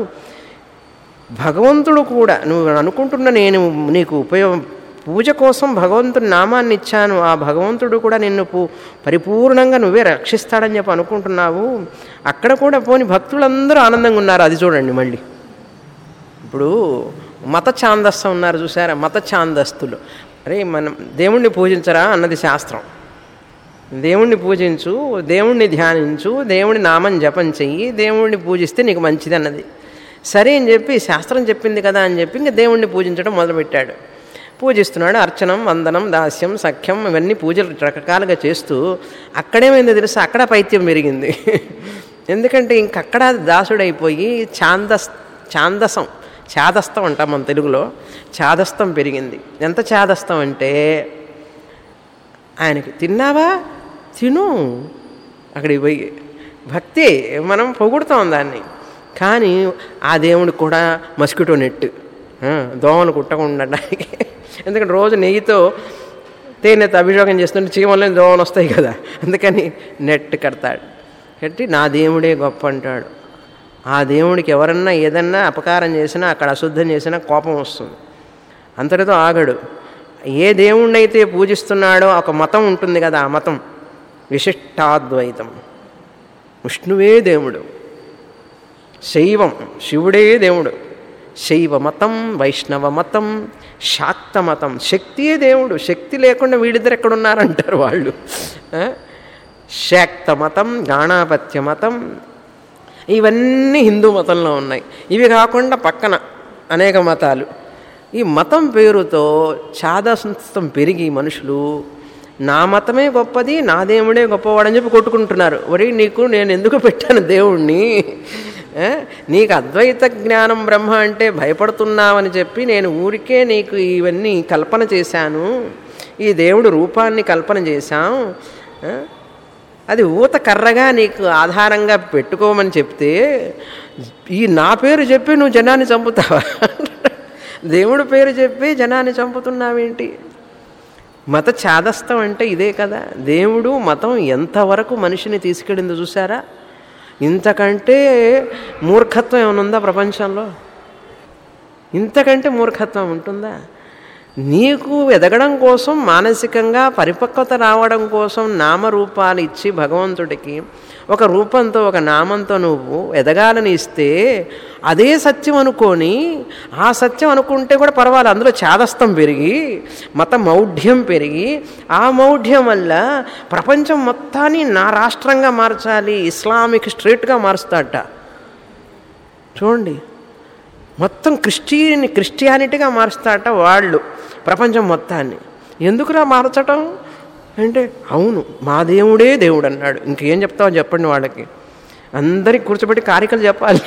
భగవంతుడు కూడా నువ్వు అనుకుంటున్న నేను నీకు ఉపయోగం పూజ కోసం భగవంతుడి నామాన్ని ఇచ్చాను ఆ భగవంతుడు కూడా నిన్ను పూ పరిపూర్ణంగా నువ్వే రక్షిస్తాడని చెప్పి అనుకుంటున్నావు అక్కడ కూడా పోని భక్తులందరూ ఆనందంగా ఉన్నారు అది చూడండి మళ్ళీ ఇప్పుడు మత ఛాందస్సం ఉన్నారు చూసారా మత ఛాందస్తులు అరే మనం దేవుణ్ణి పూజించరా అన్నది శాస్త్రం దేవుణ్ణి పూజించు దేవుణ్ణి ధ్యానించు దేవుని నామం జపం చెయ్యి దేవుణ్ణి పూజిస్తే నీకు మంచిది అన్నది సరే అని చెప్పి శాస్త్రం చెప్పింది కదా అని చెప్పి ఇంకా దేవుణ్ణి పూజించడం మొదలుపెట్టాడు పూజిస్తున్నాడు అర్చనం వందనం దాస్యం సఖ్యం ఇవన్నీ పూజలు రకరకాలుగా చేస్తూ అక్కడేమైందో తెలుసా అక్కడ పైత్యం పెరిగింది ఎందుకంటే ఇంకక్కడ దాసుడైపోయి ఛాందస్ ఛాందసం ఛాదస్తం అంటాం మన తెలుగులో ఛాదస్తం పెరిగింది ఎంత ఛాదస్తం అంటే ఆయనకి తిన్నావా తిను అక్కడికి పోయి భక్తి మనం పొగుడుతాం దాన్ని కానీ ఆ దేవుడికి కూడా మస్కిటో నెట్ ఆ, దోమలు కుట్టకుండా ఉండడానికి ఎందుకంటే రోజు నెయ్యితో తేనెతో అభిషేకం చేస్తుంటే చీమల్లో దోమలు వస్తాయి కదా అందుకని నెట్ కడతాడు కట్టి నా దేవుడే గొప్ప అంటాడు ఆ దేవుడికి ఎవరన్నా ఏదన్నా అపకారం చేసినా అక్కడ అశుద్ధం చేసినా కోపం వస్తుంది అంతటితో ఆగడు ఏ దేవుణ్ణైతే పూజిస్తున్నాడో ఒక మతం ఉంటుంది కదా ఆ మతం విశిష్టాద్వైతం విష్ణువే దేవుడు శైవం శివుడే దేవుడు శైవ మతం వైష్ణవ మతం శాక్త మతం శక్తియే దేవుడు శక్తి లేకుండా వీళ్ళిద్దరు ఎక్కడున్నారంటారు వాళ్ళు ఆ? శాక్త మతం గాణాపత్య మతం ఇవన్నీ హిందూ మతంలో ఉన్నాయి ఇవి కాకుండా పక్కన అనేక మతాలు ఈ మతం పేరుతో ఛాదస్తం పెరిగి మనుషులు నా మతమే గొప్పది నా దేవుడే గొప్పవాడని చెప్పి కొట్టుకుంటున్నారు ఒరే నీకు నేను ఎందుకు పెట్టాను దేవుణ్ణి ఏ? నీకు అద్వైత జ్ఞానం బ్రహ్మ అంటే భయపడుతున్నావని చెప్పి నేను ఊరికే నీకు ఇవన్నీ కల్పన చేశాను ఈ దేవుడు రూపాన్ని కల్పన చేశాం ఏ? అది ఊత కర్రగా నీకు ఆధారంగా పెట్టుకోమని చెప్తే ఈ నా పేరు చెప్పి నువ్వు జనాన్ని చంపుతావా దేవుడి పేరు చెప్పి జనాన్ని చంపుతున్నావేంటి మత ఛాదస్థం అంటే ఇదే కదా దేవుడు మతం ఎంతవరకు మనిషిని తీసుకెళ్ళిందో చూసారా ఇంతకంటే మూర్ఖత్వం ఏమైనా ఉందా ప్రపంచంలో ఇంతకంటే మూర్ఖత్వం ఉంటుందా నీకు ఎదగడం కోసం మానసికంగా పరిపక్వత రావడం కోసం నామరూపాలు ఇచ్చి భగవంతుడికి ఒక రూపంతో ఒక నామంతో నువ్వు ఎదగాలని ఇస్తే అదే సత్యం అనుకొని ఆ సత్యం అనుకుంటే కూడా పర్వాలేదు అందులో చాదస్తం పెరిగి మత మౌఢ్యం పెరిగి ఆ మౌఢ్యం వల్ల ప్రపంచం మొత్తాన్ని నా రాష్ట్రంగా మార్చాలి ఇస్లామిక్ స్ట్రేట్గా మారుస్తాడట చూడండి మొత్తం క్రిస్టియన్ క్రిస్టియానిటీగా మారుస్తాట వాళ్ళు ప్రపంచం మొత్తాన్ని ఎందుకురా మార్చటం అంటే అవును మా దేవుడే దేవుడు అన్నాడు ఇంకేం చెప్తావో చెప్పండి వాళ్ళకి అందరికి కూర్చోబెట్టి కారికలు చెప్పాలి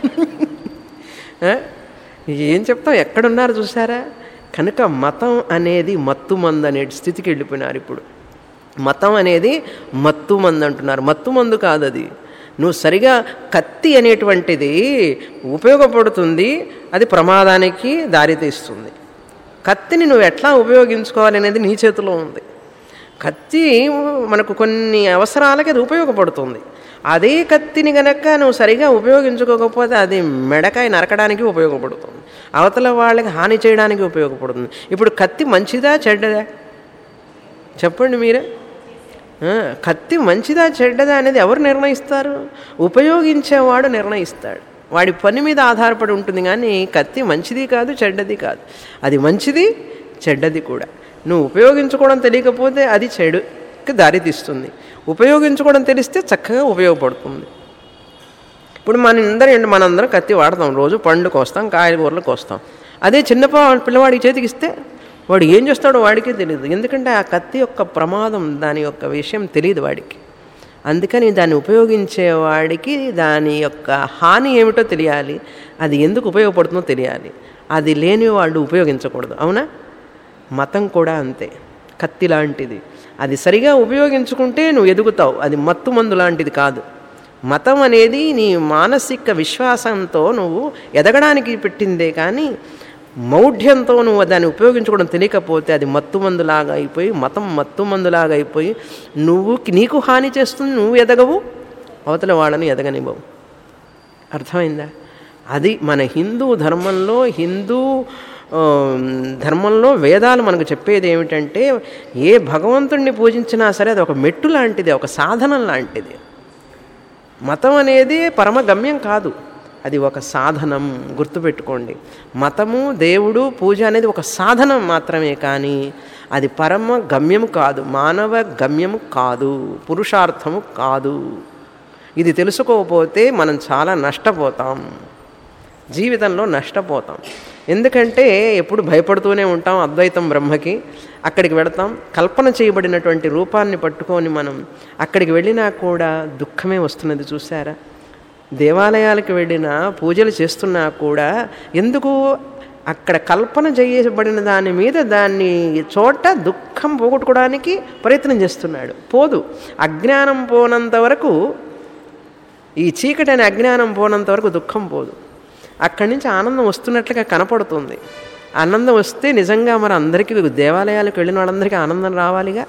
ఆ? ఏం చెప్తాం ఎక్కడున్నారు చూసారా కనుక మతం అనేది మత్తు మందు అనే స్థితికి వెళ్ళిపోయినారు ఇప్పుడు మతం అనేది మత్తు మందు అంటున్నారు మత్తు మందు కాదు అది నువ్వు సరిగా కత్తి అనేటువంటిది ఉపయోగపడుతుంది అది ప్రమాదానికి దారితీస్తుంది కత్తిని నువ్వు ఎట్లా ఉపయోగించుకోవాలి అనేది నీ చేతిలో ఉంది కత్తి మనకు కొన్ని అవసరాలకి అది ఉపయోగపడుతుంది అదే కత్తిని గనక నువ్వు సరిగా ఉపయోగించుకోకపోతే అది మెడకాయ నరకడానికి ఉపయోగపడుతుంది అవతల వాళ్ళకి హాని చేయడానికి ఉపయోగపడుతుంది ఇప్పుడు కత్తి మంచిదా చెడ్డదా చెప్పండి మీరే ఆ, కత్తి మంచిదా చెడ్డదా అనేది ఎవరు నిర్ణయిస్తారు ఉపయోగించేవాడు నిర్ణయిస్తాడు వాడి పని మీద ఆధారపడి ఉంటుంది కానీ కత్తి మంచిది కాదు చెడ్డది కాదు అది మంచిది చెడ్డది కూడా నువ్వు ఉపయోగించుకోవడం తెలియకపోతే అది చెడుకి దారితీస్తుంది ఉపయోగించుకోవడం తెలిస్తే చక్కగా ఉపయోగపడుతుంది ఇప్పుడు మన అందరం మనందరం కత్తి వాడతాం రోజు పండు కోస్తాం కాయగూరలు కోస్తాం అదే చిన్న ప- పిల్లవాడికి చేతికి ఇస్తే వాడు ఏం చేస్తాడో వాడికే తెలియదు ఎందుకంటే ఆ కత్తి యొక్క ప్రమాదం దాని యొక్క విషయం తెలియదు వాడికి అందుకని దాన్ని ఉపయోగించేవాడికి దాని యొక్క హాని ఏమిటో తెలియాలి అది ఎందుకు ఉపయోగపడుతుందో తెలియాలి అది లేని వాడు ఉపయోగించకూడదు అవునా మతం కూడా అంతే కత్తి లాంటిది అది సరిగా ఉపయోగించుకుంటే నువ్వు ఎదుగుతావు అది మత్తు మందు లాంటిది కాదు మతం అనేది నీ మానసిక విశ్వాసంతో నువ్వు ఎదగడానికి పెట్టిందే కానీ మౌఢ్యంతో నువ్వు దాన్ని ఉపయోగించుకోవడం తెలియకపోతే అది మత్తుమందులాగా అయిపోయి మతం మత్తుమందులాగా అయిపోయి నువ్వు నీకు హాని చేస్తుంది నువ్వు ఎదగవు అవతల వాళ్ళని ఎదగనివ్వవు అర్థమైందా అది మన హిందూ ధర్మంలో హిందూ ఆ, ధర్మంలో వేదాలు మనకు చెప్పేది ఏమిటంటే ఏ భగవంతుణ్ణి పూజించినా సరే అది ఒక మెట్టు లాంటిది ఒక సాధనం లాంటిది మతం అనేది పరమ గమ్యం కాదు అది ఒక సాధనం గుర్తుపెట్టుకోండి మతము దేవుడు పూజ అనేది ఒక సాధనం మాత్రమే కానీ అది పరమ గమ్యము కాదు మానవ గమ్యము కాదు పురుషార్థము కాదు ఇది తెలుసుకోకపోతే మనం చాలా నష్టపోతాం జీవితంలో నష్టపోతాం ఎందుకంటే ఎప్పుడు భయపడుతూనే ఉంటాం అద్వైతం బ్రహ్మకి అక్కడికి వెళతాం కల్పన చేయబడినటువంటి రూపాన్ని పట్టుకొని మనం అక్కడికి వెళ్ళినా కూడా దుఃఖమే వస్తున్నది చూసారా దేవాలయాలకు వెళ్ళినా పూజలు చేస్తున్నా కూడా ఎందుకు అక్కడ కల్పన చేయబడిన దాని మీద దాన్ని చోట దుఃఖం పోగొట్టుకోవడానికి ప్రయత్నం చేస్తున్నాడు పోదు అజ్ఞానం పోనంత వరకు ఈ చీకటి అనే అజ్ఞానం పోనంత వరకు దుఃఖం పోదు అక్కడి నుంచి ఆనందం వస్తున్నట్లుగా కనపడుతుంది ఆనందం వస్తే నిజంగా మరి అందరికీ దేవాలయాలకు వెళ్ళిన వాళ్ళందరికీ ఆనందం రావాలిగా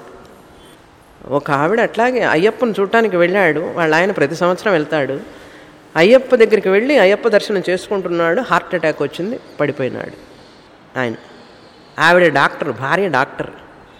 ఒక ఆవిడ అట్లాగే అయ్యప్పను చూడటానికి వెళ్ళాడు వాళ్ళ ఆయన ప్రతి సంవత్సరం వెళ్తాడు అయ్యప్ప దగ్గరికి వెళ్ళి అయ్యప్ప దర్శనం చేసుకుంటున్నాడు హార్ట్ అటాక్ వచ్చింది పడిపోయినాడు ఆయన ఆవిడ డాక్టర్ భార్య డాక్టర్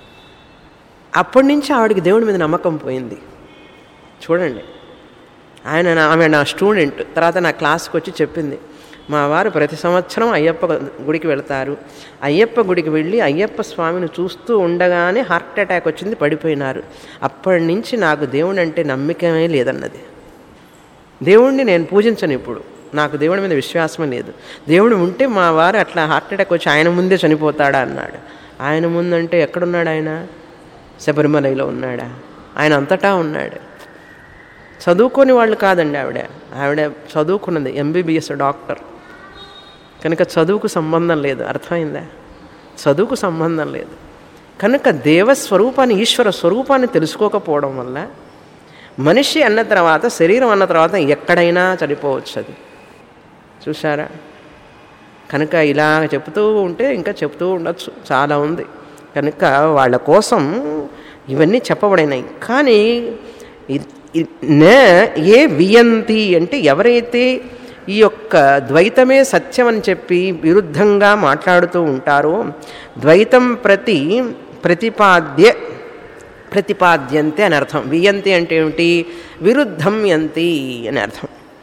అప్పటి నుంచి ఆవిడకి దేవుడి మీద నమ్మకం పోయింది చూడండి ఆయన నా- ఆమె నా స్టూడెంట్ తర్వాత నా క్లాస్కి వచ్చి చెప్పింది మా వారు ప్రతి సంవత్సరం అయ్యప్ప గుడికి వెళ్తారు అయ్యప్ప గుడికి వెళ్ళి అయ్యప్ప స్వామిని చూస్తూ ఉండగానే హార్ట్ అటాక్ వచ్చింది పడిపోయినారు అప్పటి నుంచి నాకు దేవుడు అంటే నమ్మకమే లేదన్నది దేవుణ్ణి నేను పూజించను ఇప్పుడు నాకు దేవుడి మీద విశ్వాసమే లేదు దేవుడు ఉంటే మా వారు అట్లా హార్ట్ అటాక్ వచ్చి ఆయన ముందే చనిపోతాడా అన్నాడు ఆయన ముందంటే ఎక్కడున్నాడు ఆయన శబరిమలలో ఉన్నాడా ఆయన అంతటా ఉన్నాడు చదువుకోని వాళ్ళు కాదండి ఆవిడ ఆవిడ చదువుకున్నది ఎంబీబీఎస్ డాక్టర్ కనుక చదువుకు సంబంధం లేదు అర్థమైందా చదువుకు సంబంధం లేదు కనుక దేవస్వరూపాన్ని ఈశ్వర స్వరూపాన్ని తెలుసుకోకపోవడం వల్ల మనిషి అన్న తర్వాత శరీరం అన్న తర్వాత ఎక్కడైనా చనిపోవచ్చు అది చూసారా కనుక ఇలా చెప్తూ ఉంటే ఇంకా చెప్తూ ఉండొచ్చు చాలా ఉంది కనుక వాళ్ళ కోసం ఇవన్నీ చెప్పబడినాయి కానీ ఇ- ఇ- న ఏ వియంతి అంటే ఎవరైతే ఈ యొక్క ద్వైతమే సత్యం అని చెప్పి విరుద్ధంగా మాట్లాడుతూ ఉంటారో ద్వైతం ప్రతి ప్రతిపాద్య ప్రతిపాద్యంతే అని అర్థం వియంతి అంటే ఏమిటి విరుద్ధం యంతి అని అర్థం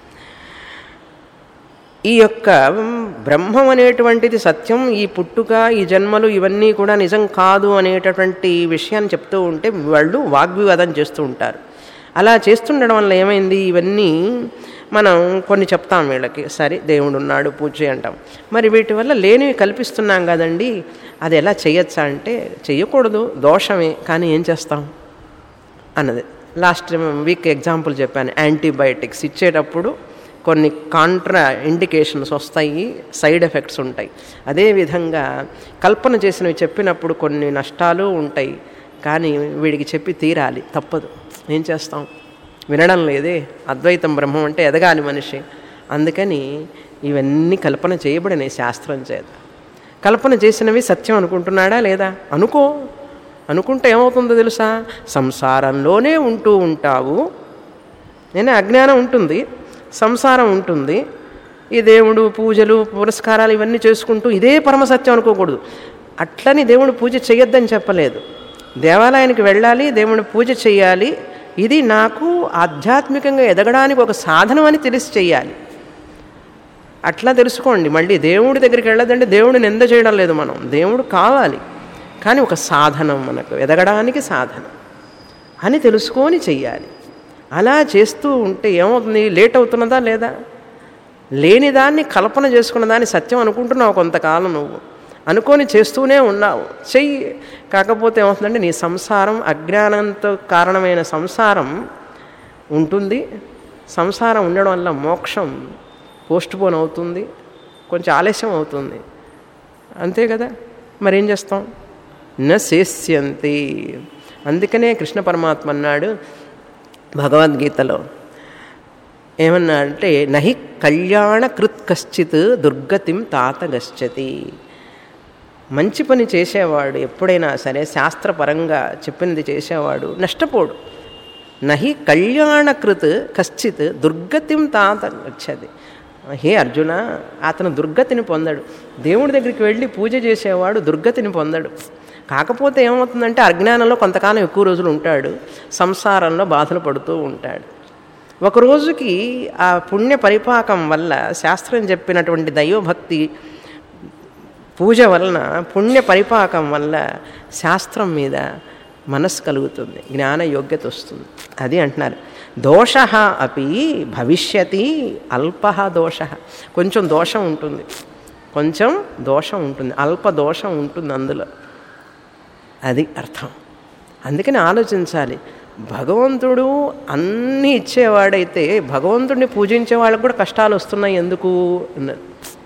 ఈ యొక్క బ్రహ్మం అనేటువంటిది సత్యం ఈ పుట్టుక ఈ జన్మలు ఇవన్నీ కూడా నిజం కాదు అనేటటువంటి విషయాన్ని చెప్తూ ఉంటే వాళ్ళు వాగ్వివాదం చేస్తూ ఉంటారు అలా చేస్తుండడం వల్ల ఏమైంది ఇవన్నీ మనం కొన్ని చెప్తాం వీళ్ళకి సరే దేవుడు ఉన్నాడు పూజ చేయి అంటాం మరి వీటి వల్ల లేనివి కల్పిస్తున్నాం కదండి అది ఎలా చేయొచ్చా అంటే చెయ్యకూడదు దోషమే కానీ ఏం చేస్తాం అన్నది లాస్ట్ వీక్ ఎగ్జాంపుల్ చెప్పాను యాంటీబయాటిక్స్ ఇచ్చేటప్పుడు కొన్ని కాంట్రా ఇండికేషన్స్ వస్తాయి సైడ్ ఎఫెక్ట్స్ ఉంటాయి అదేవిధంగా కల్పన చేసినవి చెప్పినప్పుడు కొన్ని నష్టాలు ఉంటాయి కానీ వీడికి చెప్పి తీరాలి తప్పదు ఏం చేస్తాం వినడం లేదే అద్వైతం బ్రహ్మం అంటే ఎదగాలి మనిషి అందుకని ఇవన్నీ కల్పన చేయబడినాయి శాస్త్రం చేత కల్పన చేసినవి సత్యం అనుకుంటున్నాడా లేదా అనుకో అనుకుంటే ఏమవుతుందో తెలుసా సంసారంలోనే ఉంటూ ఉంటావు నేను అజ్ఞానం ఉంటుంది సంసారం ఉంటుంది ఈ దేవుడు పూజలు పురస్కారాలు ఇవన్నీ చేసుకుంటూ ఇదే పరమసత్యం అనుకోకూడదు అట్లని దేవుడు పూజ చేయొద్దని చెప్పలేదు దేవాలయానికి వెళ్ళాలి దేవుని పూజ చేయాలి ఇది నాకు ఆధ్యాత్మికంగా ఎదగడానికి ఒక సాధనం అని తెలిసి చేయాలి అట్లా తెలుసుకోండి మళ్ళీ దేవుడి దగ్గరికి వెళ్ళదంటే దేవుడిని నింద చేయడం లేదు మనం దేవుడు కావాలి కానీ ఒక సాధనం మనకు ఎదగడానికి సాధనం అని తెలుసుకొని చెయ్యాలి అలా చేస్తూ ఉంటే ఏమవుతుంది లేట్ అవుతున్నదా లేదా లేని దాన్ని కల్పన చేసుకున్న దాన్ని సత్యం అనుకుంటున్నావు కొంతకాలం నువ్వు అనుకొని చేస్తూనే ఉన్నావు చెయ్యి కాకపోతే ఏమవుతుందంటే నీ సంసారం అజ్ఞానంతో కారణమైన సంసారం ఉంటుంది సంసారం ఉండడం వల్ల మోక్షం పోస్ట్ పోన్ అవుతుంది కొంచెం ఆలస్యం అవుతుంది అంతే కదా మరేం చేస్తాం న శేష్యంతి అందుకనే కృష్ణ పరమాత్మ అన్నాడు భగవద్గీతలో ఏమన్నా అంటే నహి కళ్యాణ కృత్ కశ్చిత్ దుర్గతిం తాత గచ్చతి మంచి పని చేసేవాడు ఎప్పుడైనా సరే శాస్త్రపరంగా చెప్పినది చేసేవాడు నష్టపోడు నహి కళ్యాణకృత్ కశ్చిత్ దుర్గతిం తాత గచ్చతి హే అర్జున అతను దుర్గతిని పొందడు దేవుడి దగ్గరికి వెళ్ళి పూజ చేసేవాడు దుర్గతిని పొందడు కాకపోతే ఏమవుతుందంటే అజ్ఞానంలో కొంతకాలం ఎక్కువ రోజులు ఉంటాడు సంసారంలో బాధలు పడుతూ ఉంటాడు ఒక రోజుకి ఆ పుణ్య పరిపాకం వల్ల శాస్త్రం చెప్పినటువంటి దైవభక్తి పూజ వలన పుణ్య పరిపాకం వల్ల శాస్త్రం మీద మనస్సు కలుగుతుంది జ్ఞాన యోగ్యత వస్తుంది అది అంటున్నారు దోష అపి భవిష్యతి అల్ప దోష కొంచెం దోషం ఉంటుంది కొంచెం దోషం ఉంటుంది అల్ప దోషం ఉంటుంది అందులో అది అర్థం అందుకని ఆలోచించాలి భగవంతుడు అన్నీ ఇచ్చేవాడైతే భగవంతుడిని పూజించే వాళ్ళకు కూడా కష్టాలు వస్తున్నాయి ఎందుకు అన్నారు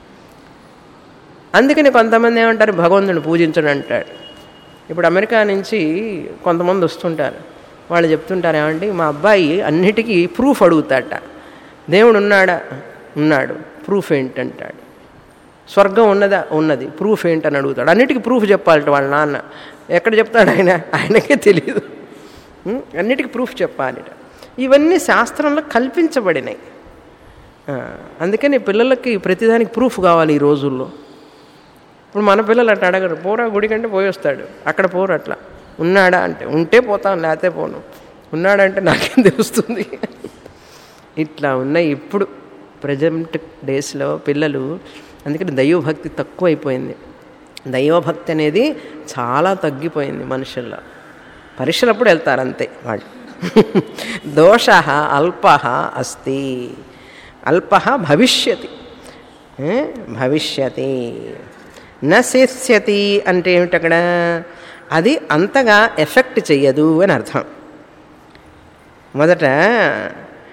అందుకని కొంతమంది ఏమంటారు భగవంతుడిని పూజించడు అంటాడు ఇప్పుడు అమెరికా నుంచి కొంతమంది వస్తుంటారు వాళ్ళు చెప్తుంటారు ఏమండి మా అబ్బాయి అన్నిటికీ ప్రూఫ్ అడుగుతాట దేవుడు ఉన్నాడా ఉన్నాడు ప్రూఫ్ ఏంటంటాడు స్వర్గం ఉన్నదా ఉన్నది ప్రూఫ్ ఏంటని అడుగుతాడు అన్నిటికీ ప్రూఫ్ చెప్పాలట వాళ్ళ నాన్న ఎక్కడ చెప్తాడు ఆయన ఆయనకే తెలియదు ఉం? అన్నిటికీ ప్రూఫ్ చెప్పాలి ఇవన్నీ శాస్త్రంలో కల్పించబడినాయి ఆ, అందుకని పిల్లలకి ప్రతిదానికి ప్రూఫ్ కావాలి ఈ రోజుల్లో ఇప్పుడు మన పిల్లలు అట్లా అడగరు పోరా గుడి కంటే పోయి వస్తాడు అక్కడ పోరు అట్లా ఉన్నాడా అంటే ఉంటే పోతాం లేకపోతే పోను ఉన్నాడంటే నాకేం తెలుస్తుంది ఇట్లా ఉన్నాయి ఇప్పుడు ప్రజెంట్ డేస్లో పిల్లలు అందుకని దైవభక్తి తక్కువైపోయింది దైవభక్తి అనేది చాలా తగ్గిపోయింది మనుషుల్లో పరీక్షలప్పుడు వెళ్తారు అంతే వాళ్ళు దోష అల్ప అస్తి అల్ప భవిష్యతి ఏ? భవిష్యతి నశిష్యతి అంటే ఏమిటి అక్కడ అది అంతగా ఎఫెక్ట్ చెయ్యదు అని అర్థం మొదట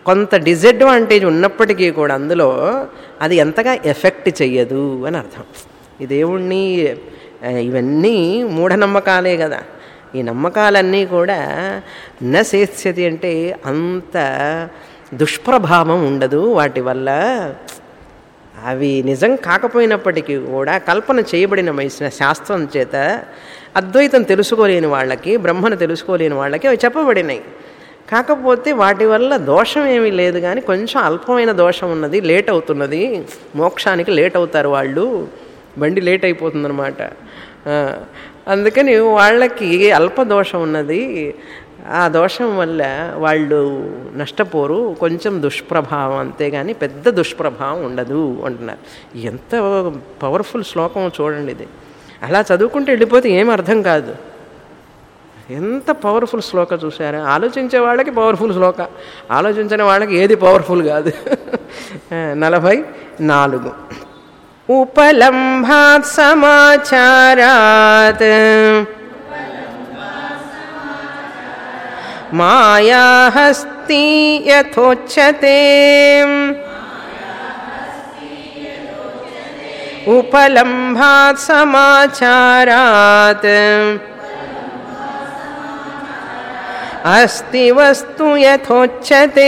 కొంత డిసడ్వాంటేజ్ ఉన్నప్పటికీ కూడా అందులో అది ఎంతగా ఎఫెక్ట్ చెయ్యదు అని అర్థం ఈ దేవుణ్ణి ఆ, ఇవన్నీ మూఢనమ్మకాలే కదా ఈ నమ్మకాలన్నీ కూడా న శేష్యతి అంటే అంత దుష్ప్రభావం ఉండదు వాటి వల్ల అవి నిజం కాకపోయినప్పటికీ కూడా కల్పన చేయబడిన వయసిన శాస్త్రం చేత అద్వైతం తెలుసుకోలేని వాళ్ళకి బ్రహ్మను తెలుసుకోలేని వాళ్ళకి అవి చెప్పబడినాయి కాకపోతే వాటి వల్ల దోషం ఏమీ లేదు కానీ కొంచెం అల్పమైన దోషం ఉన్నది లేట్ అవుతున్నది మోక్షానికి లేట్ అవుతారు వాళ్ళు బండి లేట్ అయిపోతుందన్నమాట ఆ, అందుకని వాళ్ళకి అల్ప దోషం ఉన్నది ఆ దోషం వల్ల వాళ్ళు నష్టపోరు కొంచెం దుష్ప్రభావం అంతేగాని పెద్ద దుష్ప్రభావం ఉండదు అంటున్నారు ఎంత పవర్ఫుల్ శ్లోకం చూడండి ఇది అలా చదువుకుంటే వెళ్ళిపోతే ఏం అర్థం కాదు ఎంత పవర్ఫుల్ శ్లోక చూసారా ఆలోచించే వాళ్ళకి పవర్ఫుల్ శ్లోక ఆలోచించని వాళ్ళకి ఏది పవర్ఫుల్ కాదు నలభై నాలుగు ఉపలంభాత్ సమాచారాత్ మాయాహస్తి యథోచ్యతే ఉపలంభాత్ సమాచారాత్ అస్తి వస్తు యథోచ్యతే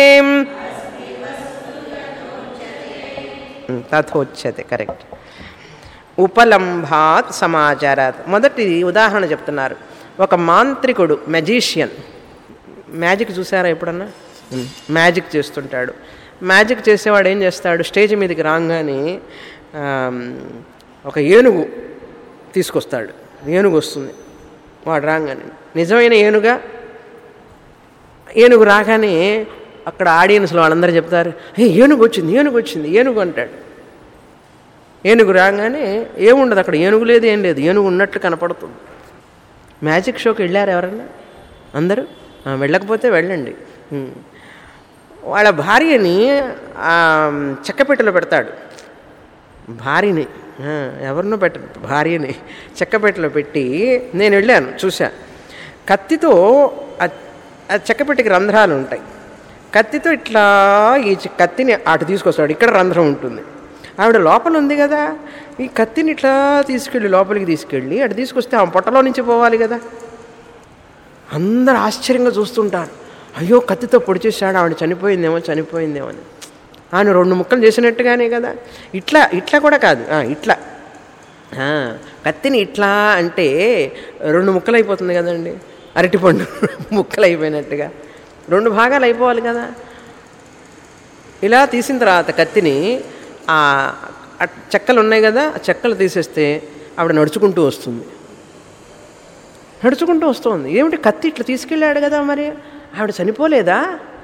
తథోచ్యతే కరెక్ట్ ఉపలంభాత్ సమాచారాత్ మొదటి ఉదాహరణ చెప్తున్నారు ఒక మాంత్రికుడు మెజీషియన్ మ్యాజిక్ చూసారా ఎప్పుడన్నా ఉమ్, మ్యాజిక్ చేస్తుంటాడు మ్యాజిక్ చేసేవాడు ఏం చేస్తాడు స్టేజ్ మీదకి రాగానే ఆమ్, ఒక ఏనుగు తీసుకొస్తాడు ఏనుగు వస్తుంది వాడు రాగానే నిజమైన ఏనుగా ఏనుగు రాగానే అక్కడ ఆడియన్స్లో వాళ్ళందరూ చెప్తారు ఏ ఏనుగు వచ్చింది ఏనుగు వచ్చింది ఏనుగు అంటాడు ఏనుగు రాగానే ఏముండదు అక్కడ ఏనుగు లేదు ఏం లేదు ఏనుగు ఉన్నట్టు కనపడుతుంది మ్యాజిక్ షోకి వెళ్ళారు ఎవరన్నా అందరూ ఆ, వెళ్ళకపోతే వెళ్ళండి ఉమ్. వాళ్ళ భార్యని ఆ, చెక్కపెట్టెలో పెడతాడు భార్యని ఆ, ఎవరినో పెట్టడు భార్యని చెక్కపెట్టెలో పెట్టి నేను వెళ్ళాను చూసా కత్తితో ఆ- ఆ చెక్కపెట్టెకి రంధ్రాలు ఉంటాయి కత్తితో ఇట్లా ఈ చి- కత్తిని అటు తీసుకొస్తాడు ఇక్కడ రంధ్రం ఉంటుంది ఆవిడ లోపల ఉంది కదా ఈ కత్తిని ఇట్లా తీసుకెళ్ళి లోపలికి తీసుకెళ్ళి అటు తీసుకొస్తే ఆమె పొట్టలో నుంచి పోవాలి కదా అందరు ఆశ్చర్యంగా చూస్తుంటారు అయ్యో కత్తితో పొడి చేశాడు ఆవిడ చనిపోయిందేమో చనిపోయిందేమో అని ఆయన రెండు ముక్కలు చేసినట్టుగానే కదా ఇట్లా ఇట్లా కూడా కాదు ఆ, ఇట్లా ఆ, కత్తిని ఇట్లా అంటే రెండు ముక్కలు అయిపోతుంది కదండి అరటిపండు ముక్కలు అయిపోయినట్టుగా రెండు భాగాలు అయిపోవాలి కదా ఇలా తీసిన తర్వాత కత్తిని ఆ ఆ చెక్కలు ఉన్నాయి కదా ఆ చెక్కలు తీసేస్తే ఆవిడ నడుచుకుంటూ వస్తుంది నడుచుకుంటూ వస్తుంది ఏమిటి కత్తి ఇట్లా తీసుకెళ్ళాడు కదా మరి ఆవిడ చనిపోలేదా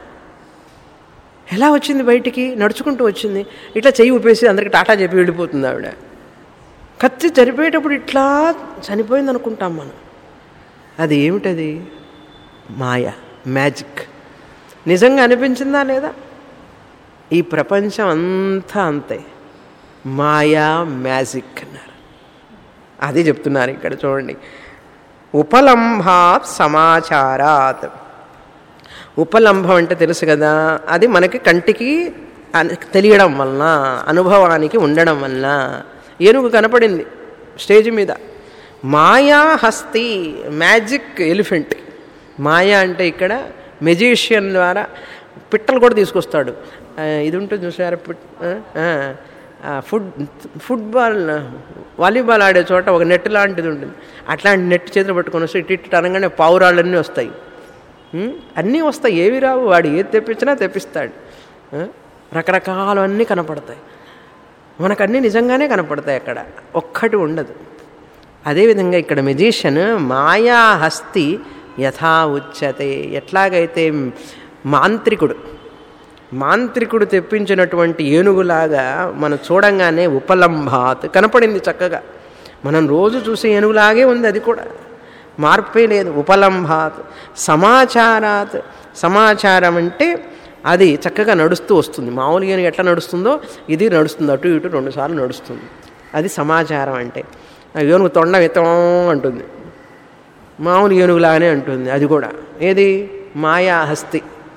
ఎలా వచ్చింది బయటికి నడుచుకుంటూ వచ్చింది ఇట్లా చెయ్యి ఊపేసి అందరికి టాటా చెప్పి వెళ్ళిపోతుంది ఆవిడ కత్తి చనిపోయేటప్పుడు ఇట్లా చనిపోయింది అనుకుంటాం మనం అది ఏమిటది మాయ మ్యాజిక్ నిజంగా అనిపించిందా లేదా ఈ ప్రపంచం అంతా అంతే మాయా మ్యాజిక్ అన్నారు అది చెప్తున్నారు ఇక్కడ చూడండి ఉపలంభాత్ సమాచారాత్ ఉపలంభం అంటే తెలుసు కదా అది మనకి కంటికి అన- తెలియడం వలన అనుభవానికి ఉండడం వలన ఏనుగు కనపడింది స్టేజ్ మీద మాయా హస్తి మ్యాజిక్ ఎలిఫెంట్ మాయా అంటే ఇక్కడ మెజీషియన్ ద్వారా పిట్టలు కూడా తీసుకొస్తాడు ఆ, ఇది ఉంటుంది చూసారా పిట్ ఆ, ఆ, ఫుడ్ ఫుట్బాల్ వాలీబాల్ ఆడే చోట ఒక నెట్ లాంటిది ఉంటుంది అట్లాంటి నెట్ చేతులు పట్టుకొని వస్తే ఇటు ఇటు అనగానే పావురాళ్ళన్నీ వస్తాయి ఉమ్, అన్నీ వస్తాయి ఏవి రావు వాడు ఏది తెప్పించినా తెప్పిస్తాడు ఆ, రకరకాలన్నీ కనపడతాయి మనకు అన్నీ నిజంగానే కనపడతాయి అక్కడ ఒక్కటి ఉండదు అదేవిధంగా ఇక్కడ మెజీషియన్ మాయా హస్తి యథా ఉచ్యతే ఎట్లాగైతే మాంత్రికుడు మాంత్రికుడు తెప్పించినటువంటి ఏనుగులాగా మనం చూడంగానే ఉపలంభాత్ కనపడింది చక్కగా మనం రోజు చూసే ఏనుగులాగే ఉంది అది కూడా మార్పే లేదు ఉపలంభాత్ సమాచారాత్ సమాచారం అంటే అది చక్కగా నడుస్తూ వస్తుంది మామూలు ఏనుగు ఎట్లా నడుస్తుందో ఇది నడుస్తుంది అటు ఇటు రెండుసార్లు నడుస్తుంది అది సమాచారం అంటే ఆ ఏనుగు తొండ విత్తం అంటుంది మామూలు ఏనుగులాగానే అంటుంది అది కూడా ఏది మాయా హస్తి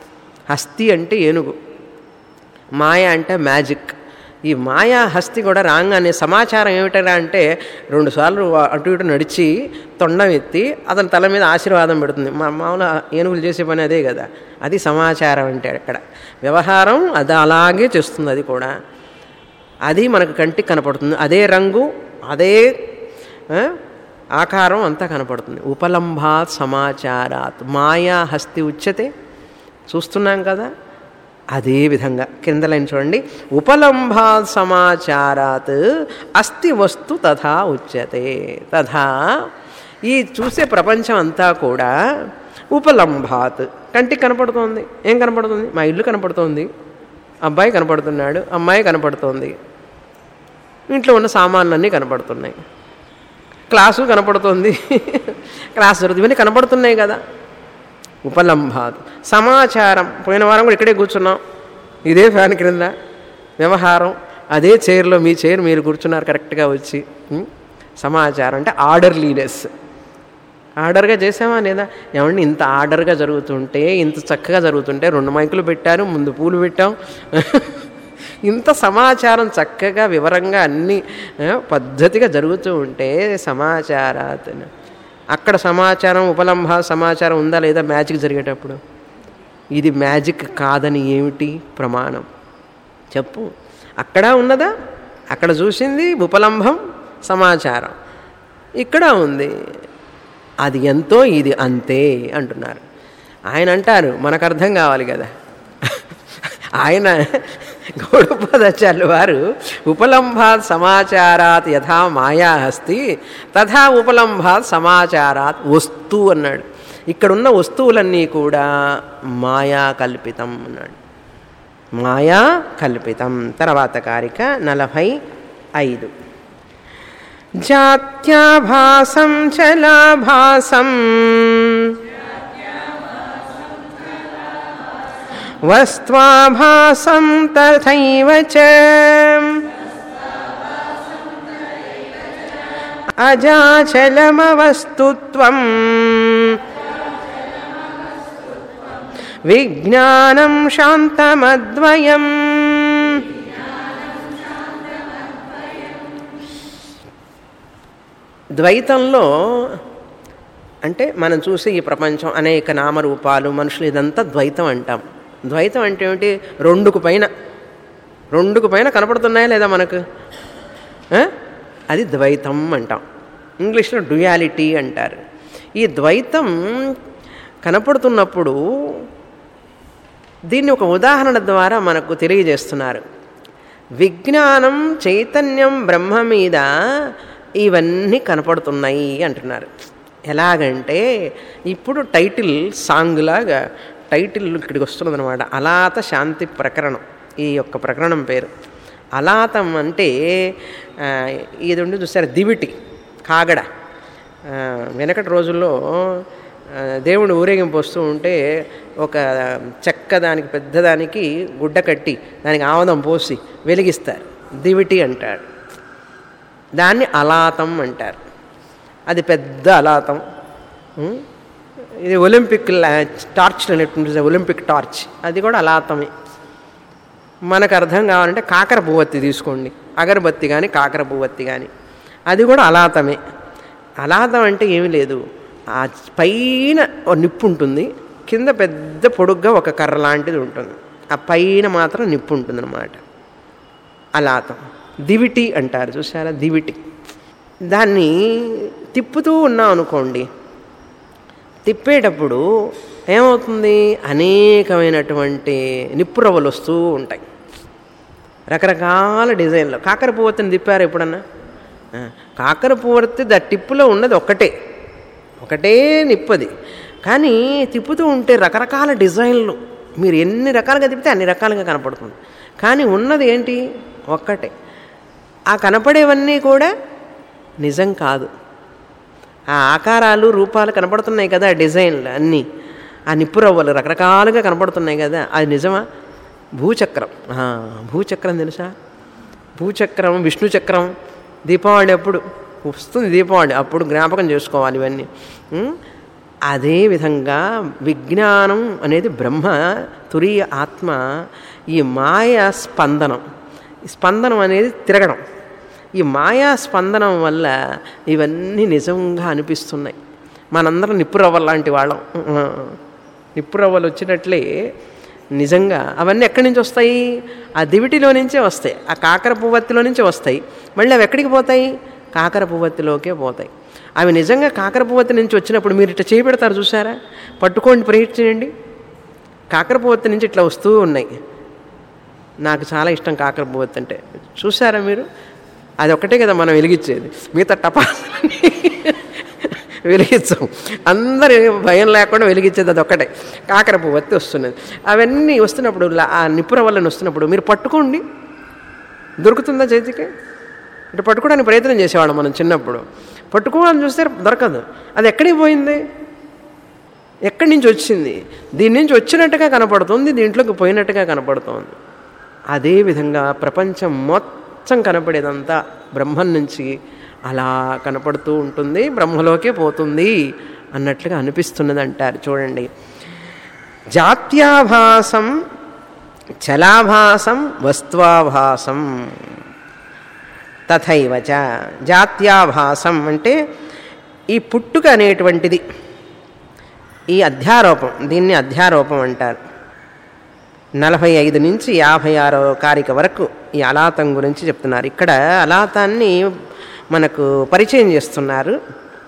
హస్తి అంటే ఏనుగు మాయ అంటే మ్యాజిక్ ఈ మాయా హస్తి కూడా రాగానే సమాచారం ఏమిటరా అంటే రెండుసార్లు అటు ఇటు నడిచి తొండం ఎత్తి అతని తల మీద ఆశీర్వాదం పెడుతుంది మా మామూలు ఏనుగులు చేసే పని అదే కదా అది సమాచారం అంటే అక్కడ వ్యవహారం అది అలాగే చేస్తుంది అది కూడా అది మనకు కంటికి కనపడుతుంది అదే రంగు అదే ఆ, ఆకారం అంతా కనపడుతుంది ఉపలంభాత్ సమాచారాత్ మాయా హస్తి ఉచ్యతే చూస్తున్నాం కదా అదే విధంగా కింద లైన్ చూడండి ఉపలంభాత్ సమాచారాత్ అస్థి వస్తు తథా ఉచ్యతే తథా ఈ చూసే ప్రపంచం అంతా కూడా ఉపలంభాత్ కంటికి కనపడుతోంది ఏం కనపడుతుంది మా ఇల్లు కనపడుతోంది అబ్బాయి కనపడుతున్నాడు అమ్మాయి కనపడుతోంది ఇంట్లో ఉన్న సామాన్లన్నీ కనపడుతున్నాయి క్లాసు కనపడుతుంది క్లాస్ జరుగుతుంది ఇవన్నీ కనపడుతున్నాయి కదా ఉపలంభాత్ సమాచారం పోయిన వారం కూడా ఇక్కడే కూర్చున్నాం ఇదే ఫ్యాన్ క్రింద వ్యవహారం అదే చైర్లో మీ చైర్ మీరు కూర్చున్నారు కరెక్ట్గా వచ్చి ఉం? సమాచారం అంటే ఆర్డర్లీనెస్ ఆర్డర్గా చేసామా లేదా ఏమండి ఇంత ఆర్డర్గా జరుగుతుంటే ఇంత చక్కగా జరుగుతుంటే రెండు మైకులు పెట్టారు ముందు పూలు పెట్టాం ఇంత సమాచారం చక్కగా వివరంగా అన్ని ఆ, పద్ధతిగా జరుగుతూ ఉంటే సమాచారాత్ అక్కడ సమాచారం ఉపలంభ సమాచారం ఉందా లేదా మ్యాజిక్ జరిగేటప్పుడు ఇది మ్యాజిక్ కాదని ఏమిటి ప్రమాణం చెప్పు అక్కడ ఉన్నదా అక్కడ చూసింది ఉపలంభం సమాచారం ఇక్కడ ఉంది అది ఎంతో ఇది అంతే అంటున్నారు ఆయన అంటారు మనకు అర్థం కావాలి కదా ఆయన గౌడపాదాచార్యులు వారు ఉపలంభాత్ సమాచారాత్ యథా మాయా అస్తి తథా ఉపలంభాత్ సమాచారాత్ వస్తు అన్నాడు ఇక్కడున్న వస్తువులన్నీ కూడా మాయా కల్పితం అన్నాడు మాయా కల్పితం తర్వాత కారిక నలభై ఐదు జాత్యాభాసం చలాభాసం వస్త్వాభాసం తథైవ చ అజాచలమవస్తుత్వం విజ్ఞానం శాంతమద్వయం ద్వైతంలో అంటే మనం చూసే ఈ ప్రపంచం అనేక నామరూపాలు మనుషులు ఇదంతా ద్వైతం అంటాం ద్వైతం అంటే ఏమిటి రెండుకు పైన రెండుకు పైన కనపడుతున్నాయా లేదా మనకు ఆ? అది ద్వైతం అంటాం ఇంగ్లీష్లో డ్యుయాలిటీ అంటారు ఈ ద్వైతం కనపడుతున్నప్పుడు దీన్ని ఒక ఉదాహరణ ద్వారా మనకు తెలియజేస్తున్నారు విజ్ఞానం చైతన్యం బ్రహ్మ మీద ఇవన్నీ కనపడుతున్నాయి అంటున్నారు ఎలాగంటే ఇప్పుడు టైటిల్ సాంగ్ లాగా టైటిల్ ఇక్కడికి వస్తున్నదనమాట అలాత శాంతి ప్రకరణం ఈ యొక్క ప్రకరణం పేరు అలాతం అంటే ఆ, ఇది ఉండి చూసారు దివిటి కాగడ ఆ, వెనకటి రోజుల్లో ఆ, దేవుడు ఊరేగింపు వస్తూ ఉంటే ఒక చెక్క దానికి పెద్దదానికి గుడ్డ కట్టి దానికి ఆమదం పోసి వెలిగిస్తారు దివిటి అంటాడు దాన్ని అలాతం అంటారు అది పెద్ద అలాతం ఉం? ఇది ఒలింపిక్ లా- టార్చ్ అనేటువంటి ఒలింపిక్ టార్చ్ అది కూడా అలాతమే మనకు అర్థం కావాలంటే కాకర పువ్వత్తి తీసుకోండి అగరబత్తి కానీ కాకర పువ్వత్తి కానీ అది కూడా అలాతమే అలాతం అంటే ఏమీ లేదు ఆ పైన ఓ నిప్పు ఉంటుంది కింద పెద్ద పొడుగ్గా ఒక కర్ర లాంటిది ఉంటుంది ఆ పైన మాత్రం నిప్పు ఉంటుందన్నమాట అలాతం దివిటి అంటారు చూసారా దివిటి దాన్ని తిప్పుతూ ఉన్నాం అనుకోండి తిప్పేటప్పుడు ఏమవుతుంది అనేకమైనటువంటి నిప్పురవ్వలు వస్తూ ఉంటాయి రకరకాల డిజైన్లు కాకర పువ్వొత్తిని తిప్పారు ఎప్పుడన్నా ఆ, కాకర పువ్వొత్తి దా టిప్పులో ఉన్నది ఒక్కటే ఒకటే నిప్పది కానీ తిప్పుతూ ఉంటే రకరకాల డిజైన్లు మీరు ఎన్ని రకాలుగా తిప్పితే అన్ని రకాలుగా కనపడుతుంది కానీ ఉన్నది ఏంటి ఒక్కటే ఆ కనపడేవన్నీ కూడా నిజం కాదు ఆ ఆకారాలు రూపాలు కనపడుతున్నాయి కదా ఆ డిజైన్లు అన్నీ ఆ నిప్పురవ్వలు రకరకాలుగా కనపడుతున్నాయి కదా అది నిజమా భూచక్రం ఆ, భూచక్రం తెలుసా భూచక్రం విష్ణు చక్రం దీపావళి అప్పుడు వస్తుంది దీపావళి అప్పుడు జ్ఞాపకం చేసుకోవాలి ఇవన్నీ ఉం? అదేవిధంగా విజ్ఞానం అనేది బ్రహ్మ తురీయ ఆత్మ ఈ మాయ స్పందనం ఈ స్పందనం అనేది తిరగడం ఈ మాయా స్పందనం వల్ల ఇవన్నీ నిజంగా అనిపిస్తున్నాయి మనందరం నిప్పురవ్వలు లాంటి వాళ్ళం నిప్పురవ్వలు వచ్చినట్లే నిజంగా అవన్నీ ఎక్కడి నుంచి వస్తాయి ఆ దివిటిలో నుంచే వస్తాయి ఆ కాకర పువ్వత్తిలో నుంచే వస్తాయి మళ్ళీ అవి ఎక్కడికి పోతాయి కాకర పువ్వత్తిలోకే పోతాయి అవి నిజంగా కాకర పువ్వత్తి నుంచి వచ్చినప్పుడు మీరు ఇట్లా చేపెడతారు చూసారా పట్టుకోండి ప్రయత్నించండి కాకర పువ్వత్తి నుంచి ఇట్లా వస్తూ ఉన్నాయి నాకు చాలా ఇష్టం కాకర పువ్వత్తి అంటే చూసారా మీరు అది ఒకటే కదా మనం వెలిగించేది మిగతా టపాలని వెలిగించాం అందరి భయం లేకుండా వెలిగించేది అది ఒక్కటే కాకర పువ్వత్తి వస్తున్నది అవన్నీ వస్తున్నప్పుడు ఆ నిపుర వల్ల వస్తున్నప్పుడు మీరు పట్టుకోండి దొరుకుతుందా చేతికి ఇటు పట్టుకోవడానికి ప్రయత్నం చేసేవాళ్ళం మనం చిన్నప్పుడు పట్టుకోవాలని చూస్తే దొరకదు అది ఎక్కడికి పోయింది ఎక్కడి నుంచి వచ్చింది దీని నుంచి వచ్చినట్టుగా కనపడుతుంది దీంట్లోకి పోయినట్టుగా కనపడుతోంది అదేవిధంగా ప్రపంచం మొత్తం కనపడేదంతా బ్రహ్మం నుంచి అలా కనపడుతూ ఉంటుంది బ్రహ్మలోకే పోతుంది అన్నట్లుగా అనిపిస్తున్నది అంటారు చూడండి జాత్యాభాసం చలాభాసం వస్త్వాభాసం తథైవచ జాత్యాభాసం అంటే ఈ పుట్టుక అనేటువంటిది ఈ అధ్యారోపం దీన్ని అధ్యారోపం అంటారు నలభై ఐదు నుంచి యాభై ఆరో కారిక వరకు ఈ అలాతం గురించి చెప్తున్నారు ఇక్కడ అలాతాన్ని మనకు పరిచయం చేస్తున్నారు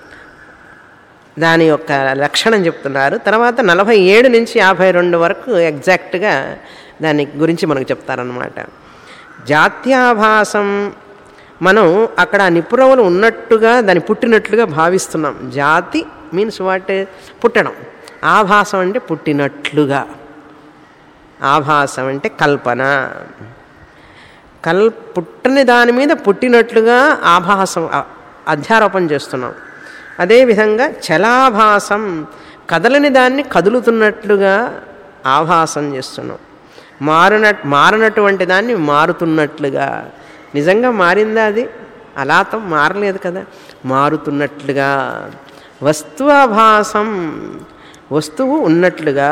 దాని యొక్క లక్షణం చెప్తున్నారు తర్వాత నలభై ఏడు నుంచి యాభై రెండు వరకు ఎగ్జాక్ట్గా దాని గురించి మనకు చెప్తారనమాట జాత్యాభాసం మనం అక్కడ నిపురవులు ఉన్నట్టుగా దాన్ని పుట్టినట్లుగా భావిస్తున్నాం జాతి మీన్స్ వాట్ పుట్టడం ఆభాసం అంటే పుట్టినట్లుగా ఆభాసం అంటే కల్పన కల్ పుట్టని దాని మీద పుట్టినట్లుగా ఆభాసం అధ్యారోపణ చేస్తున్నాం అదేవిధంగా చలాభాసం కదలని దాన్ని కదులుతున్నట్లుగా ఆభాసం చేస్తున్నాం మారిన మారినటువంటి దాన్ని మారుతున్నట్లుగా నిజంగా మారిందా అది అలాతం మారలేదు కదా మారుతున్నట్లుగా వస్తువాభాసం వస్తువు ఉన్నట్లుగా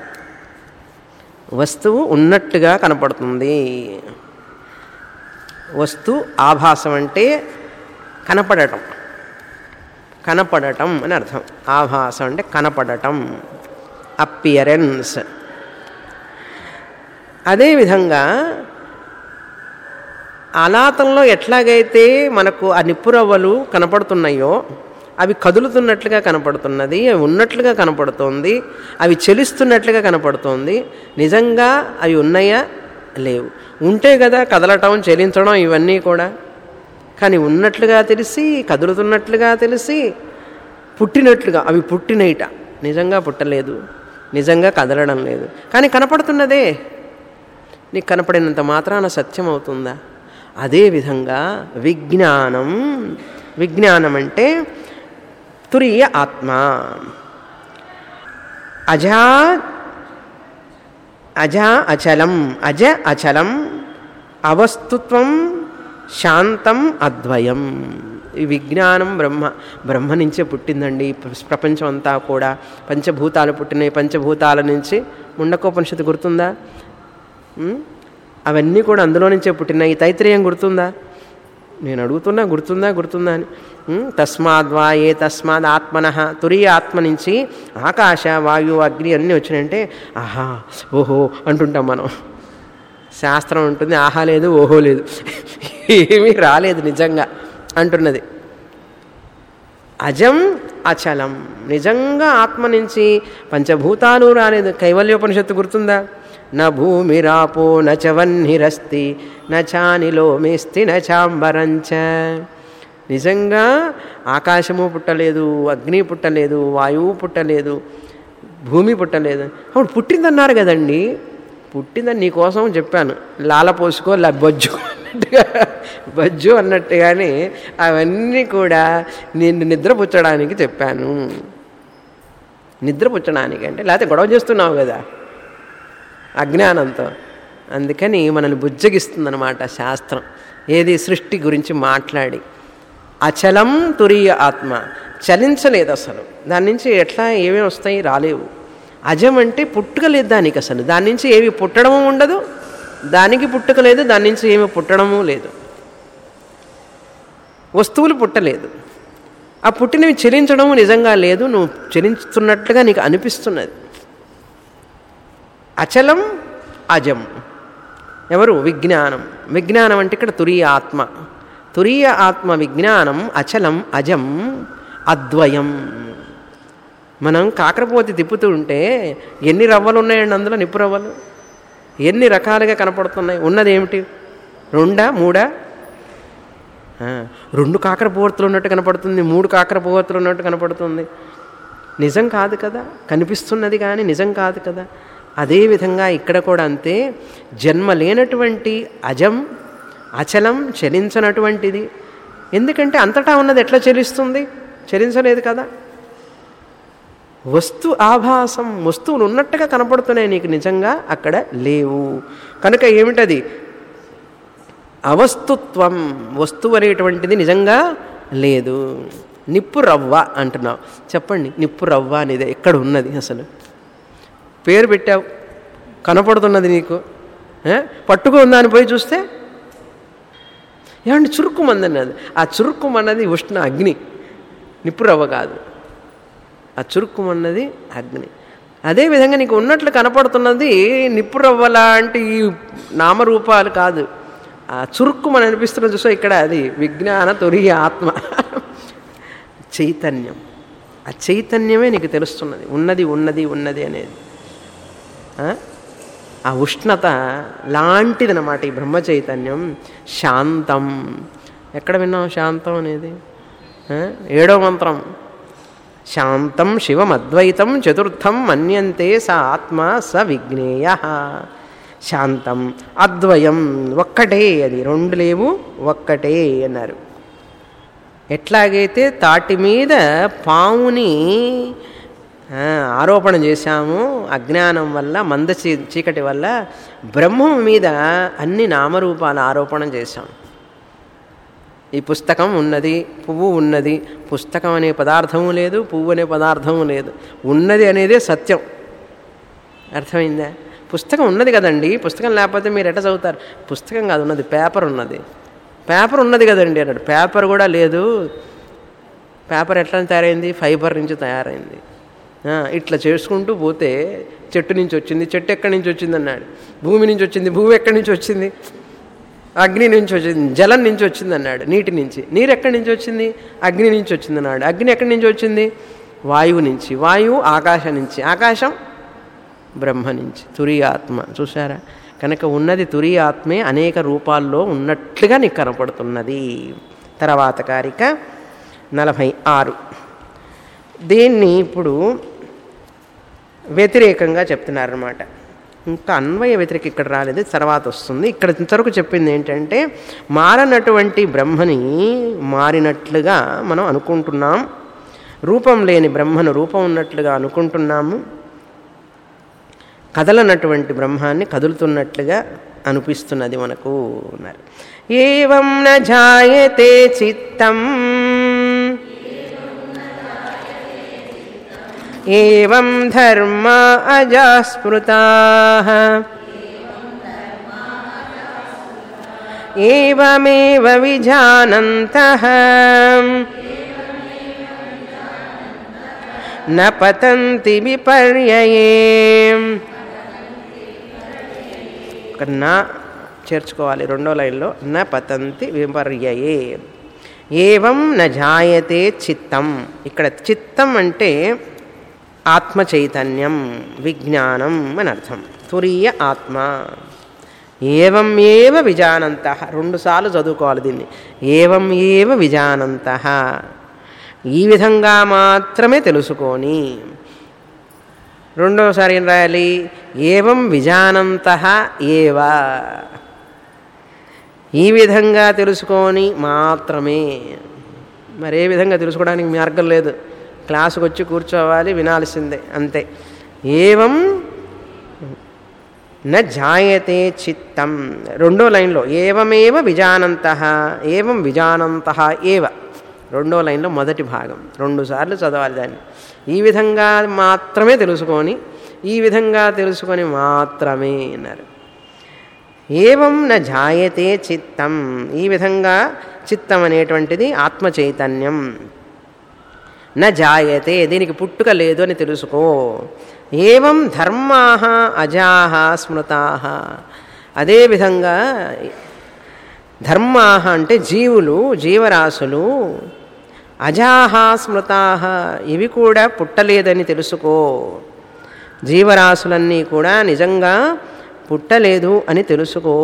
వస్తువు ఉన్నట్టుగా కనపడుతుంది వస్తు ఆభాసం అంటే కనపడటం కనపడటం అని అర్థం ఆభాసం అంటే కనపడటం అపియరెన్స్ అదేవిధంగా అలాతంలో ఎట్లాగైతే మనకు ఆ నిప్పురవ్వలు కనపడుతున్నాయో అవి కదులుతున్నట్లుగా కనపడుతున్నది అవి ఉన్నట్లుగా కనపడుతోంది అవి చెలిస్తున్నట్లుగా కనపడుతోంది నిజంగా అవి ఉన్నాయా లేవు ఉంటే కదా కదలటం చెలించడం ఇవన్నీ కూడా కానీ ఉన్నట్లుగా తెలిసి కదులుతున్నట్లుగా తెలిసి పుట్టినట్లుగా అవి పుట్టినయిట నిజంగా పుట్టలేదు నిజంగా కదలడం లేదు కానీ కనపడుతున్నదే నీకు కనపడినంత మాత్రాన సత్యం అవుతుందా అదేవిధంగా విజ్ఞానం విజ్ఞానం అంటే తురీయ ఆత్మ అజా అజా అచలం అజ అచలం అవస్తుత్వం శాంతం అద్వయం ఈ విజ్ఞానం బ్రహ్మ బ్రహ్మ నుంచే పుట్టిందండి ప్రపంచం అంతా కూడా పంచభూతాలు పుట్టినాయి పంచభూతాల నుంచి ముండకోపనిషత్తు గుర్తుందా అవన్నీ కూడా అందులో నుంచే పుట్టినాయి తైత్రేయం గుర్తుందా నేను అడుగుతున్నా గుర్తుందా గుర్తుందా అని తస్మాద్వా ఏ తస్మాద్ ఆత్మన తురియ ఆత్మ నుంచి ఆకాశ వాయు అగ్ని అన్నీ వచ్చినాయంటే ఆహా ఓహో అంటుంటాం మనం శాస్త్రం ఉంటుంది ఆహా లేదు ఓహో లేదు ఏమీ రాలేదు నిజంగా అంటున్నది అజం అచలం నిజంగా ఆత్మ నుంచి పంచభూతాలు రాలేదు కైవల్యోపనిషత్తు గుర్తుందా న భూమిరాపో నచవన్నిరస్తి నచానిలో మేస్తి నచాంబరంచ నిజంగా ఆకాశము పుట్టలేదు అగ్ని పుట్టలేదు వాయువు పుట్టలేదు భూమి పుట్టలేదు అప్పుడు పుట్టిందన్నారు కదండి పుట్టిందని నీకోసం చెప్పాను లాల పోసుకో లా బొజ్జు అన్నట్టుగా బజ్జు అన్నట్టుగానే అవన్నీ కూడా నిన్ను నిద్రపుచ్చడానికి చెప్పాను నిద్రపుచ్చడానికి అంటే లేకపోతే గొడవ చేస్తున్నావు కదా అజ్ఞానంతో అందుకని మనల్ని బుజ్జగిస్తుందన్నమాట శాస్త్రం ఏది సృష్టి గురించి మాట్లాడి అచలం తురీయ ఆత్మ చలించలేదు అసలు దాని నుంచి ఎట్లా ఏమేమి వస్తాయి రాలేవు అజం అంటే పుట్టుక లేదు దానికి అసలు దాని నుంచి ఏమి పుట్టడము ఉండదు దానికి పుట్టుక లేదు దాని నుంచి ఏమి పుట్టడము లేదు వస్తువులు పుట్టలేదు ఆ పుట్టినవి చెలించడం నిజంగా లేదు నువ్వు చెలించుతున్నట్లుగా నీకు అనిపిస్తున్నది అచలం అజం ఎవరు విజ్ఞానం విజ్ఞానం అంటే ఇక్కడ తురీయ ఆత్మ తురీయ ఆత్మ విజ్ఞానం అచలం అజం అద్వయం మనం కాకరపోతి తిప్పుతూ ఉంటే ఎన్ని రవ్వలు ఉన్నాయండి అందులో నిప్పు రవ్వలు ఎన్ని రకాలుగా కనపడుతున్నాయి ఉన్నది ఏమిటి రెండా మూడా ఆ, రెండు కాకర పువ్వొత్తులు ఉన్నట్టు కనపడుతుంది మూడు కాకర పువ్వొత్తులు ఉన్నట్టు కనపడుతుంది నిజం కాదు కదా కనిపిస్తున్నది కానీ నిజం కాదు కదా అదేవిధంగా ఇక్కడ కూడా అంతే జన్మ లేనటువంటి అజం అచలం చలించనటువంటిది ఎందుకంటే అంతటా ఉన్నది ఎట్లా చెలిస్తుంది చలించలేదు కదా వస్తు ఆభాసం వస్తువులు ఉన్నట్టుగా కనపడుతున్నాయి నీకు నిజంగా అక్కడ లేవు కనుక ఏమిటది అవస్తుత్వం వస్తువు అనేటువంటిది నిజంగా లేదు నిప్పు రవ్వ అంటున్నావు చెప్పండి నిప్పు రవ్వ అనేది ఎక్కడ ఉన్నది అసలు పేరు పెట్టావు కనపడుతున్నది నీకు ఏ? పట్టుకో ఉందని పోయి చూస్తే ఏమంటే చురుక్కుమందన్నది ఆ చురుక్కుమన్నది ఉష్ణ అగ్ని నిప్పు రవ్వ కాదు ఆ చురుక్కుమన్నది అగ్ని అదేవిధంగా నీకు ఉన్నట్లు కనపడుతున్నది నిప్పు రవ్వ లాంటి ఈ నామరూపాలు కాదు ఆ చురుక్కుమని అనిపిస్తున్న చూసో ఇక్కడ అది విజ్ఞాన తొరియ ఆత్మ చైతన్యం ఆ చైతన్యమే నీకు తెలుస్తున్నది ఉన్నది ఉన్నది ఉన్నది అనేది ఆ? ఆ ఉష్ణత లాంటిదన్నమాట ఈ బ్రహ్మ చైతన్యం శాంతం ఎక్కడ విన్నాం శాంతం అనేది ఆ? ఏడో మంత్రం శాంతం శివమద్వైతం చతుర్థం మన్యంతే స ఆత్మ స విజ్ఞేయ శాంతం అద్వయం ఒక్కటే అది రెండు లేవు ఒక్కటే అన్నారు ఎట్లాగైతే తాటి మీద పాముని ఆ, ఆరోపణ చేశాము అజ్ఞానం వల్ల మంద చీ- చీకటి వల్ల బ్రహ్మం మీద అన్ని నామరూపాల ఆరోపణ చేశాం ఈ పుస్తకం ఉన్నది పువ్వు ఉన్నది పుస్తకం అనే పదార్థము లేదు పువ్వు అనే పదార్థము లేదు ఉన్నది అనేదే సత్యం అర్థమైందా పుస్తకం ఉన్నది కదండి పుస్తకం లేకపోతే మీరు ఎట్ట చదువుతారు పుస్తకం కాదు ఉన్నది పేపర్ ఉన్నది పేపర్ ఉన్నది కదండి అన్నాడు పేపర్ కూడా లేదు పేపర్ ఎట్లా తయారైంది ఫైబర్ నుంచి తయారైంది ఆ, ఇట్లా చేసుకుంటూ పోతే చెట్టు నుంచి వచ్చింది చెట్టు ఎక్కడి నుంచి వచ్చింది అన్నాడు భూమి నుంచి వచ్చింది భూమి ఎక్కడి నుంచి వచ్చింది అగ్ని నుంచి వచ్చింది జలం నుంచి వచ్చింది అన్నాడు నీటి నుంచి నీరు ఎక్కడి నుంచి వచ్చింది అగ్ని నుంచి వచ్చింది అన్నాడు అగ్ని ఎక్కడి నుంచి వచ్చింది వాయువు నుంచి వాయువు ఆకాశం నుంచి ఆకాశం బ్రహ్మ నుంచి తురియ ఆత్మ చూసారా కనుక ఉన్నది తురియ ఆత్మే అనేక రూపాల్లో ఉన్నట్లుగా నీకు కనపడుతున్నది తర్వాత కారిక నలభై ఆరు దీన్ని ఇప్పుడు వ్యతిరేకంగా చెప్తున్నారన్నమాట ఇంకా అన్వయ వ్యతిరేక ఇక్కడ రాలేదు తర్వాత వస్తుంది ఇక్కడ ఇంతవరకు చెప్పింది ఏంటంటే మారనటువంటి బ్రహ్మని మారినట్లుగా మనం అనుకుంటున్నాం రూపం లేని బ్రహ్మను రూపం ఉన్నట్లుగా అనుకుంటున్నాము కదలనటువంటి బ్రహ్మాన్ని కదులుతున్నట్లుగా అనిపిస్తున్నది మనకు అన్నారు ఏవం న జాయతే చిత్తం ఏవం ధర్మ అజాస్మృతా ఏవమేవ విజానంతః న పతంతి విపర్యయే ఒక నా చేర్చుకోవాలి రెండో లైన్లో న పతంతి విపర్యయే ఏవం న జాయతే చిత్తం ఇక్కడ చిత్తం అంటే ఆత్మ చైతన్యం విజ్ఞానం అని అర్థం తురీయ ఆత్మ ఏవం ఏవ విజానంత రెండుసార్లు చదువుకోవాలి దీన్ని ఏవం ఏవ విజానంత ఈ విధంగా మాత్రమే తెలుసుకొని రెండోసారి ఏం రాయాలి ఏవం విజానంత ఏవ ఈ విధంగా తెలుసుకొని మాత్రమే మరి ఏ విధంగా తెలుసుకోవడానికి మార్గం లేదు క్లాసుకు వచ్చి కూర్చోవాలి వినాల్సిందే అంతే ఏవం న జాయతే చిత్తం రెండో లైన్లో ఏవమేవ విజానంత ఏవం విజానంత ఏవ రెండో లైన్లో మొదటి భాగం రెండు సార్లు చదవాలి దాన్ని ఈ విధంగా మాత్రమే తెలుసుకొని ఈ విధంగా తెలుసుకొని మాత్రమే అన్నారు ఏవం న జాయతే చిత్తం ఈ విధంగా చిత్తం అనేటువంటిది ఆత్మ చైతన్యం న జాయతే దీనికి పుట్టుక లేదు అని తెలుసుకో ఏవం ధర్మా అజాహ స్మృతా అదేవిధంగా ధర్మా అంటే జీవులు జీవరాశులు అజాహ స్మృతా ఇవి కూడా పుట్టలేదని తెలుసుకో జీవరాశులన్నీ కూడా నిజంగా పుట్టలేదు అని తెలుసుకో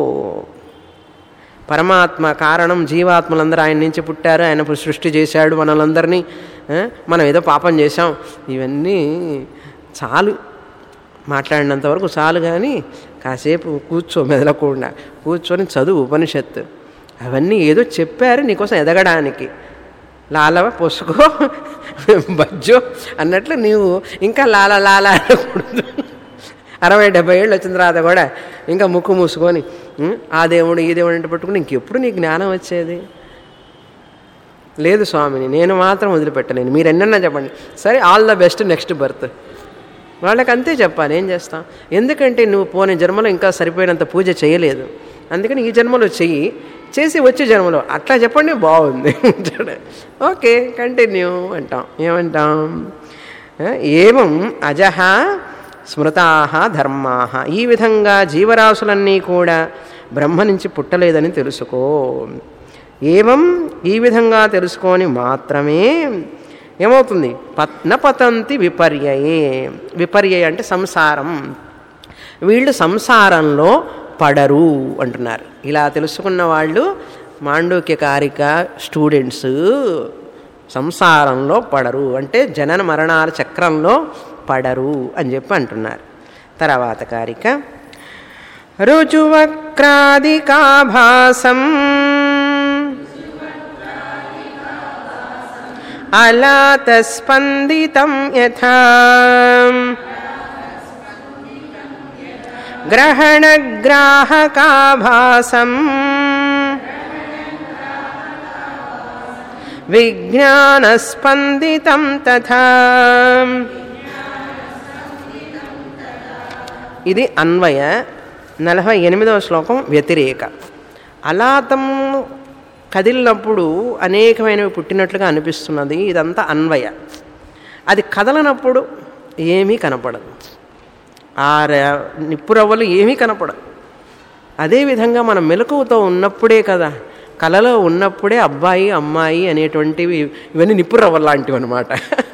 పరమాత్మ కారణం జీవాత్మలందరూ ఆయన నుంచి పుట్టారు ఆయన సృష్టి చేశాడు మనలందరినీ ఆ, మనం ఏదో పాపం చేశాం ఇవన్నీ చాలు మాట్లాడినంత వరకు చాలు కానీ కాసేపు కూర్చో మెదలకుండా కూర్చొని చదువు ఉపనిషత్తు అవన్నీ ఏదో చెప్పారు నీకోసం ఎదగడానికి లాలవ పొసుకో బజ్జో అన్నట్లు నీవు ఇంకా లాల లాల అనకూడదు అరవై డెబ్బై ఏళ్ళు వచ్చిన తర్వాత కూడా ఇంకా ముక్కు మూసుకొని ఉం, ఆ దేవుడు ఈ దేవుడు అంటే పట్టుకుని ఇంకెప్పుడు నీ జ్ఞానం వచ్చేది లేదు స్వామిని నేను మాత్రం వదిలిపెట్టలేను మీరు ఎన్నన్నా చెప్పండి సరే all the best next birth వాళ్ళకి అంతే చెప్పాలి ఏం చేస్తాం ఎందుకంటే నువ్వు పోని జన్మలో ఇంకా సరిపోయినంత పూజ చేయలేదు అందుకని ఈ జన్మలో చెయ్యి చేసి వచ్చే జన్మలో అట్లా చెప్పండి బాగుంది ఓకే కంటిన్యూ అంటాం ఏమంటాం ఆ, ఏవం అజహ స్మృతా ధర్మా ఈ విధంగా జీవరాశులన్నీ కూడా బ్రహ్మ నుంచి పుట్టలేదని తెలుసుకో ఏవం ఈ విధంగా తెలుసుకొని మాత్రమే ఏమవుతుంది పత్ న పతంతి విపర్యయే విపర్యయ అంటే సంసారం వీళ్ళు సంసారంలో పడరు అంటున్నారు ఇలా తెలుసుకున్న వాళ్ళు మాండూక్య కారిక స్టూడెంట్స్ సంసారంలో పడరు అంటే జనన మరణాల చక్రంలో పడరు అని చెప్పి అంటున్నారు తర్వాత కారిక రుజువక్రాదికాభాసం అలాతస్పందితం యథా గ్రహణగ్రాహకాభాసం విజ్ఞానస్పందితం తథా ఇది అన్వయ నలభై ఎనిమిదవ శ్లోకం వ్యతిరేక అలాతం కదిలినప్పుడు అనేకమైనవి పుట్టినట్లుగా అనిపిస్తున్నది ఇదంతా అన్వయ అది కదలనప్పుడు ఏమీ కనపడదు ఆ ర- నిప్పురవ్వలు ఏమీ కనపడదు అదేవిధంగా మనం మెలకువతో ఉన్నప్పుడే కదా కలలో ఉన్నప్పుడే అబ్బాయి అమ్మాయి అనేటువంటివి ఇవన్నీ నిప్పురవ్వలు లాంటివి అనమాట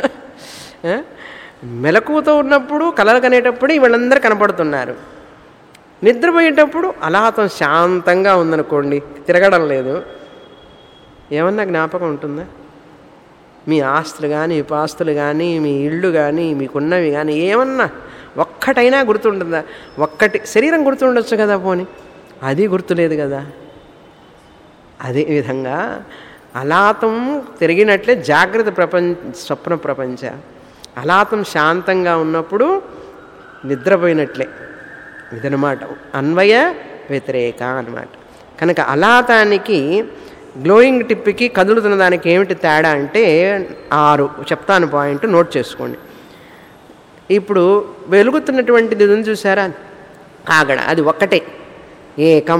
మెలకువతో ఉన్నప్పుడు కలలు కనేటప్పుడు వీళ్ళందరూ కనపడుతున్నారు నిద్రపోయేటప్పుడు అలాతం శాంతంగా ఉందనుకోండి తిరగడం లేదు ఏమన్నా జ్ఞాపకం ఉంటుందా మీ ఆస్తులు కానీ మీ పాస్తులు కానీ మీ ఇళ్ళు కానీ మీకున్నవి కానీ ఏమన్నా ఒక్కటైనా గుర్తుంటుందా ఒక్కటి శరీరం గుర్తుండొచ్చు కదా పోని అది గుర్తులేదు కదా అదే విధంగా అలాతం తిరిగినట్లే జాగ్రత్త ప్రపంచ స్వప్న ప్రపంచ అలాతం శాంతంగా ఉన్నప్పుడు నిద్రపోయినట్లే ఇదనమాట అన్వయ వ్యతిరేక అనమాట కనుక అలాతానికి గ్లోయింగ్ టిప్కి కదులుతున్న దానికి ఏమిటి తేడా అంటే ఆరు చెప్తాను పాయింట్ నోట్ చేసుకోండి ఇప్పుడు వెలుగుతున్నటువంటిది ఇది ఉంది చూసారా కాగడ అది ఒక్కటే ఏకం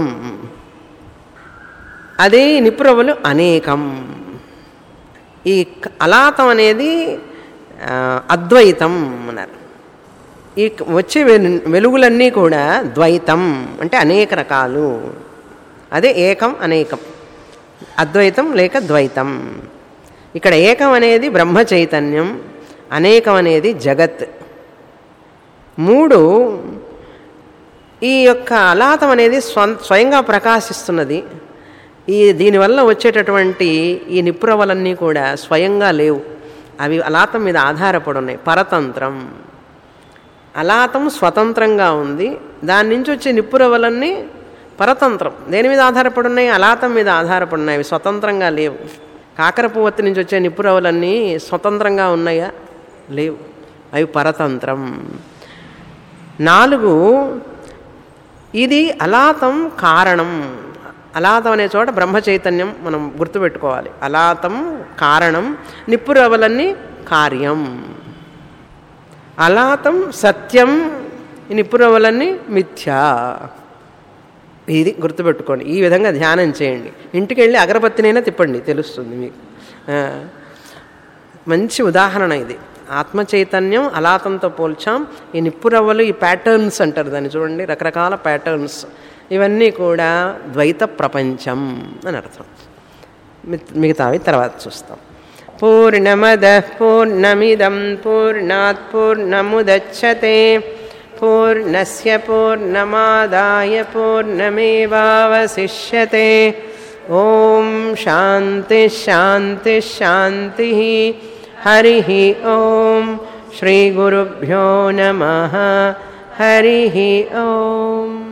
అదే నిపురవులు అనేకం ఈ క- అలాతం అనేది ఆ, అద్వైతం అన్నారు ఈ క- వచ్చే వెలు- వెలుగులన్నీ కూడా ద్వైతం అంటే అనేక రకాలు అదే ఏకం అనేకం అద్వైతం లేక ద్వైతం ఇక్కడ ఏకం అనేది బ్రహ్మ చైతన్యం అనేకం అనేది జగత్ మూడు ఈ యొక్క అలాతం అనేది స్వం స్వయంగా ప్రకాశిస్తున్నది ఈ దీనివల్ల వచ్చేటటువంటి ఈ నిపురవలన్నీ కూడా స్వయంగా లేవు అవి అలాతం మీద ఆధారపడి ఉన్నాయి పరతంత్రం అలాతం స్వతంత్రంగా ఉంది దాని నుంచి వచ్చే నిప్పురవలన్నీ పరతంత్రం దేని మీద ఆధారపడి ఉన్నాయి అలాతం మీద ఆధారపడి ఉన్నాయి అవి స్వతంత్రంగా లేవు కాకర పువ్వత్తి నుంచి వచ్చే నిప్పురవలన్నీ స్వతంత్రంగా ఉన్నాయా లేవు అవి పరతంత్రం నాలుగు ఇది అలాతం కారణం అలాతం అనే చోట బ్రహ్మ చైతన్యం మనం గుర్తుపెట్టుకోవాలి అలాతం కారణం నిప్పురవలన్నీ కార్యం అలాతం సత్యం ఈ నిప్పురవలన్నీ మిథ్యా ఇది గుర్తుపెట్టుకోండి ఈ విధంగా ధ్యానం చేయండి ఇంటికి వెళ్ళి అగరబత్తినైనా తిప్పండి తెలుస్తుంది మీకు ఆ, మంచి ఉదాహరణ ఇది ఆత్మ చైతన్యం అలాతంతో పోల్చాం ఈ నిప్పురవ్వలు ఈ ప్యాటర్న్స్ అంటారు దాన్ని చూడండి రకరకాల ప్యాటర్న్స్ ఇవన్నీ కూడా ద్వైత ప్రపంచం అని అర్థం మిత్- మిగతావి తర్వాత చూస్తాం పూర్ణమద పూర్ణమిదం పూర్ణాత్ పూర్ణముదచ్చతే పూర్ణస్య పూర్ణమాదాయ పూర్ణమేవావశిష్యతే ఓం శాంతి శాంతి శాంతి హరి ఓం శ్రీ గురుభ్యో నమ హరి ఓం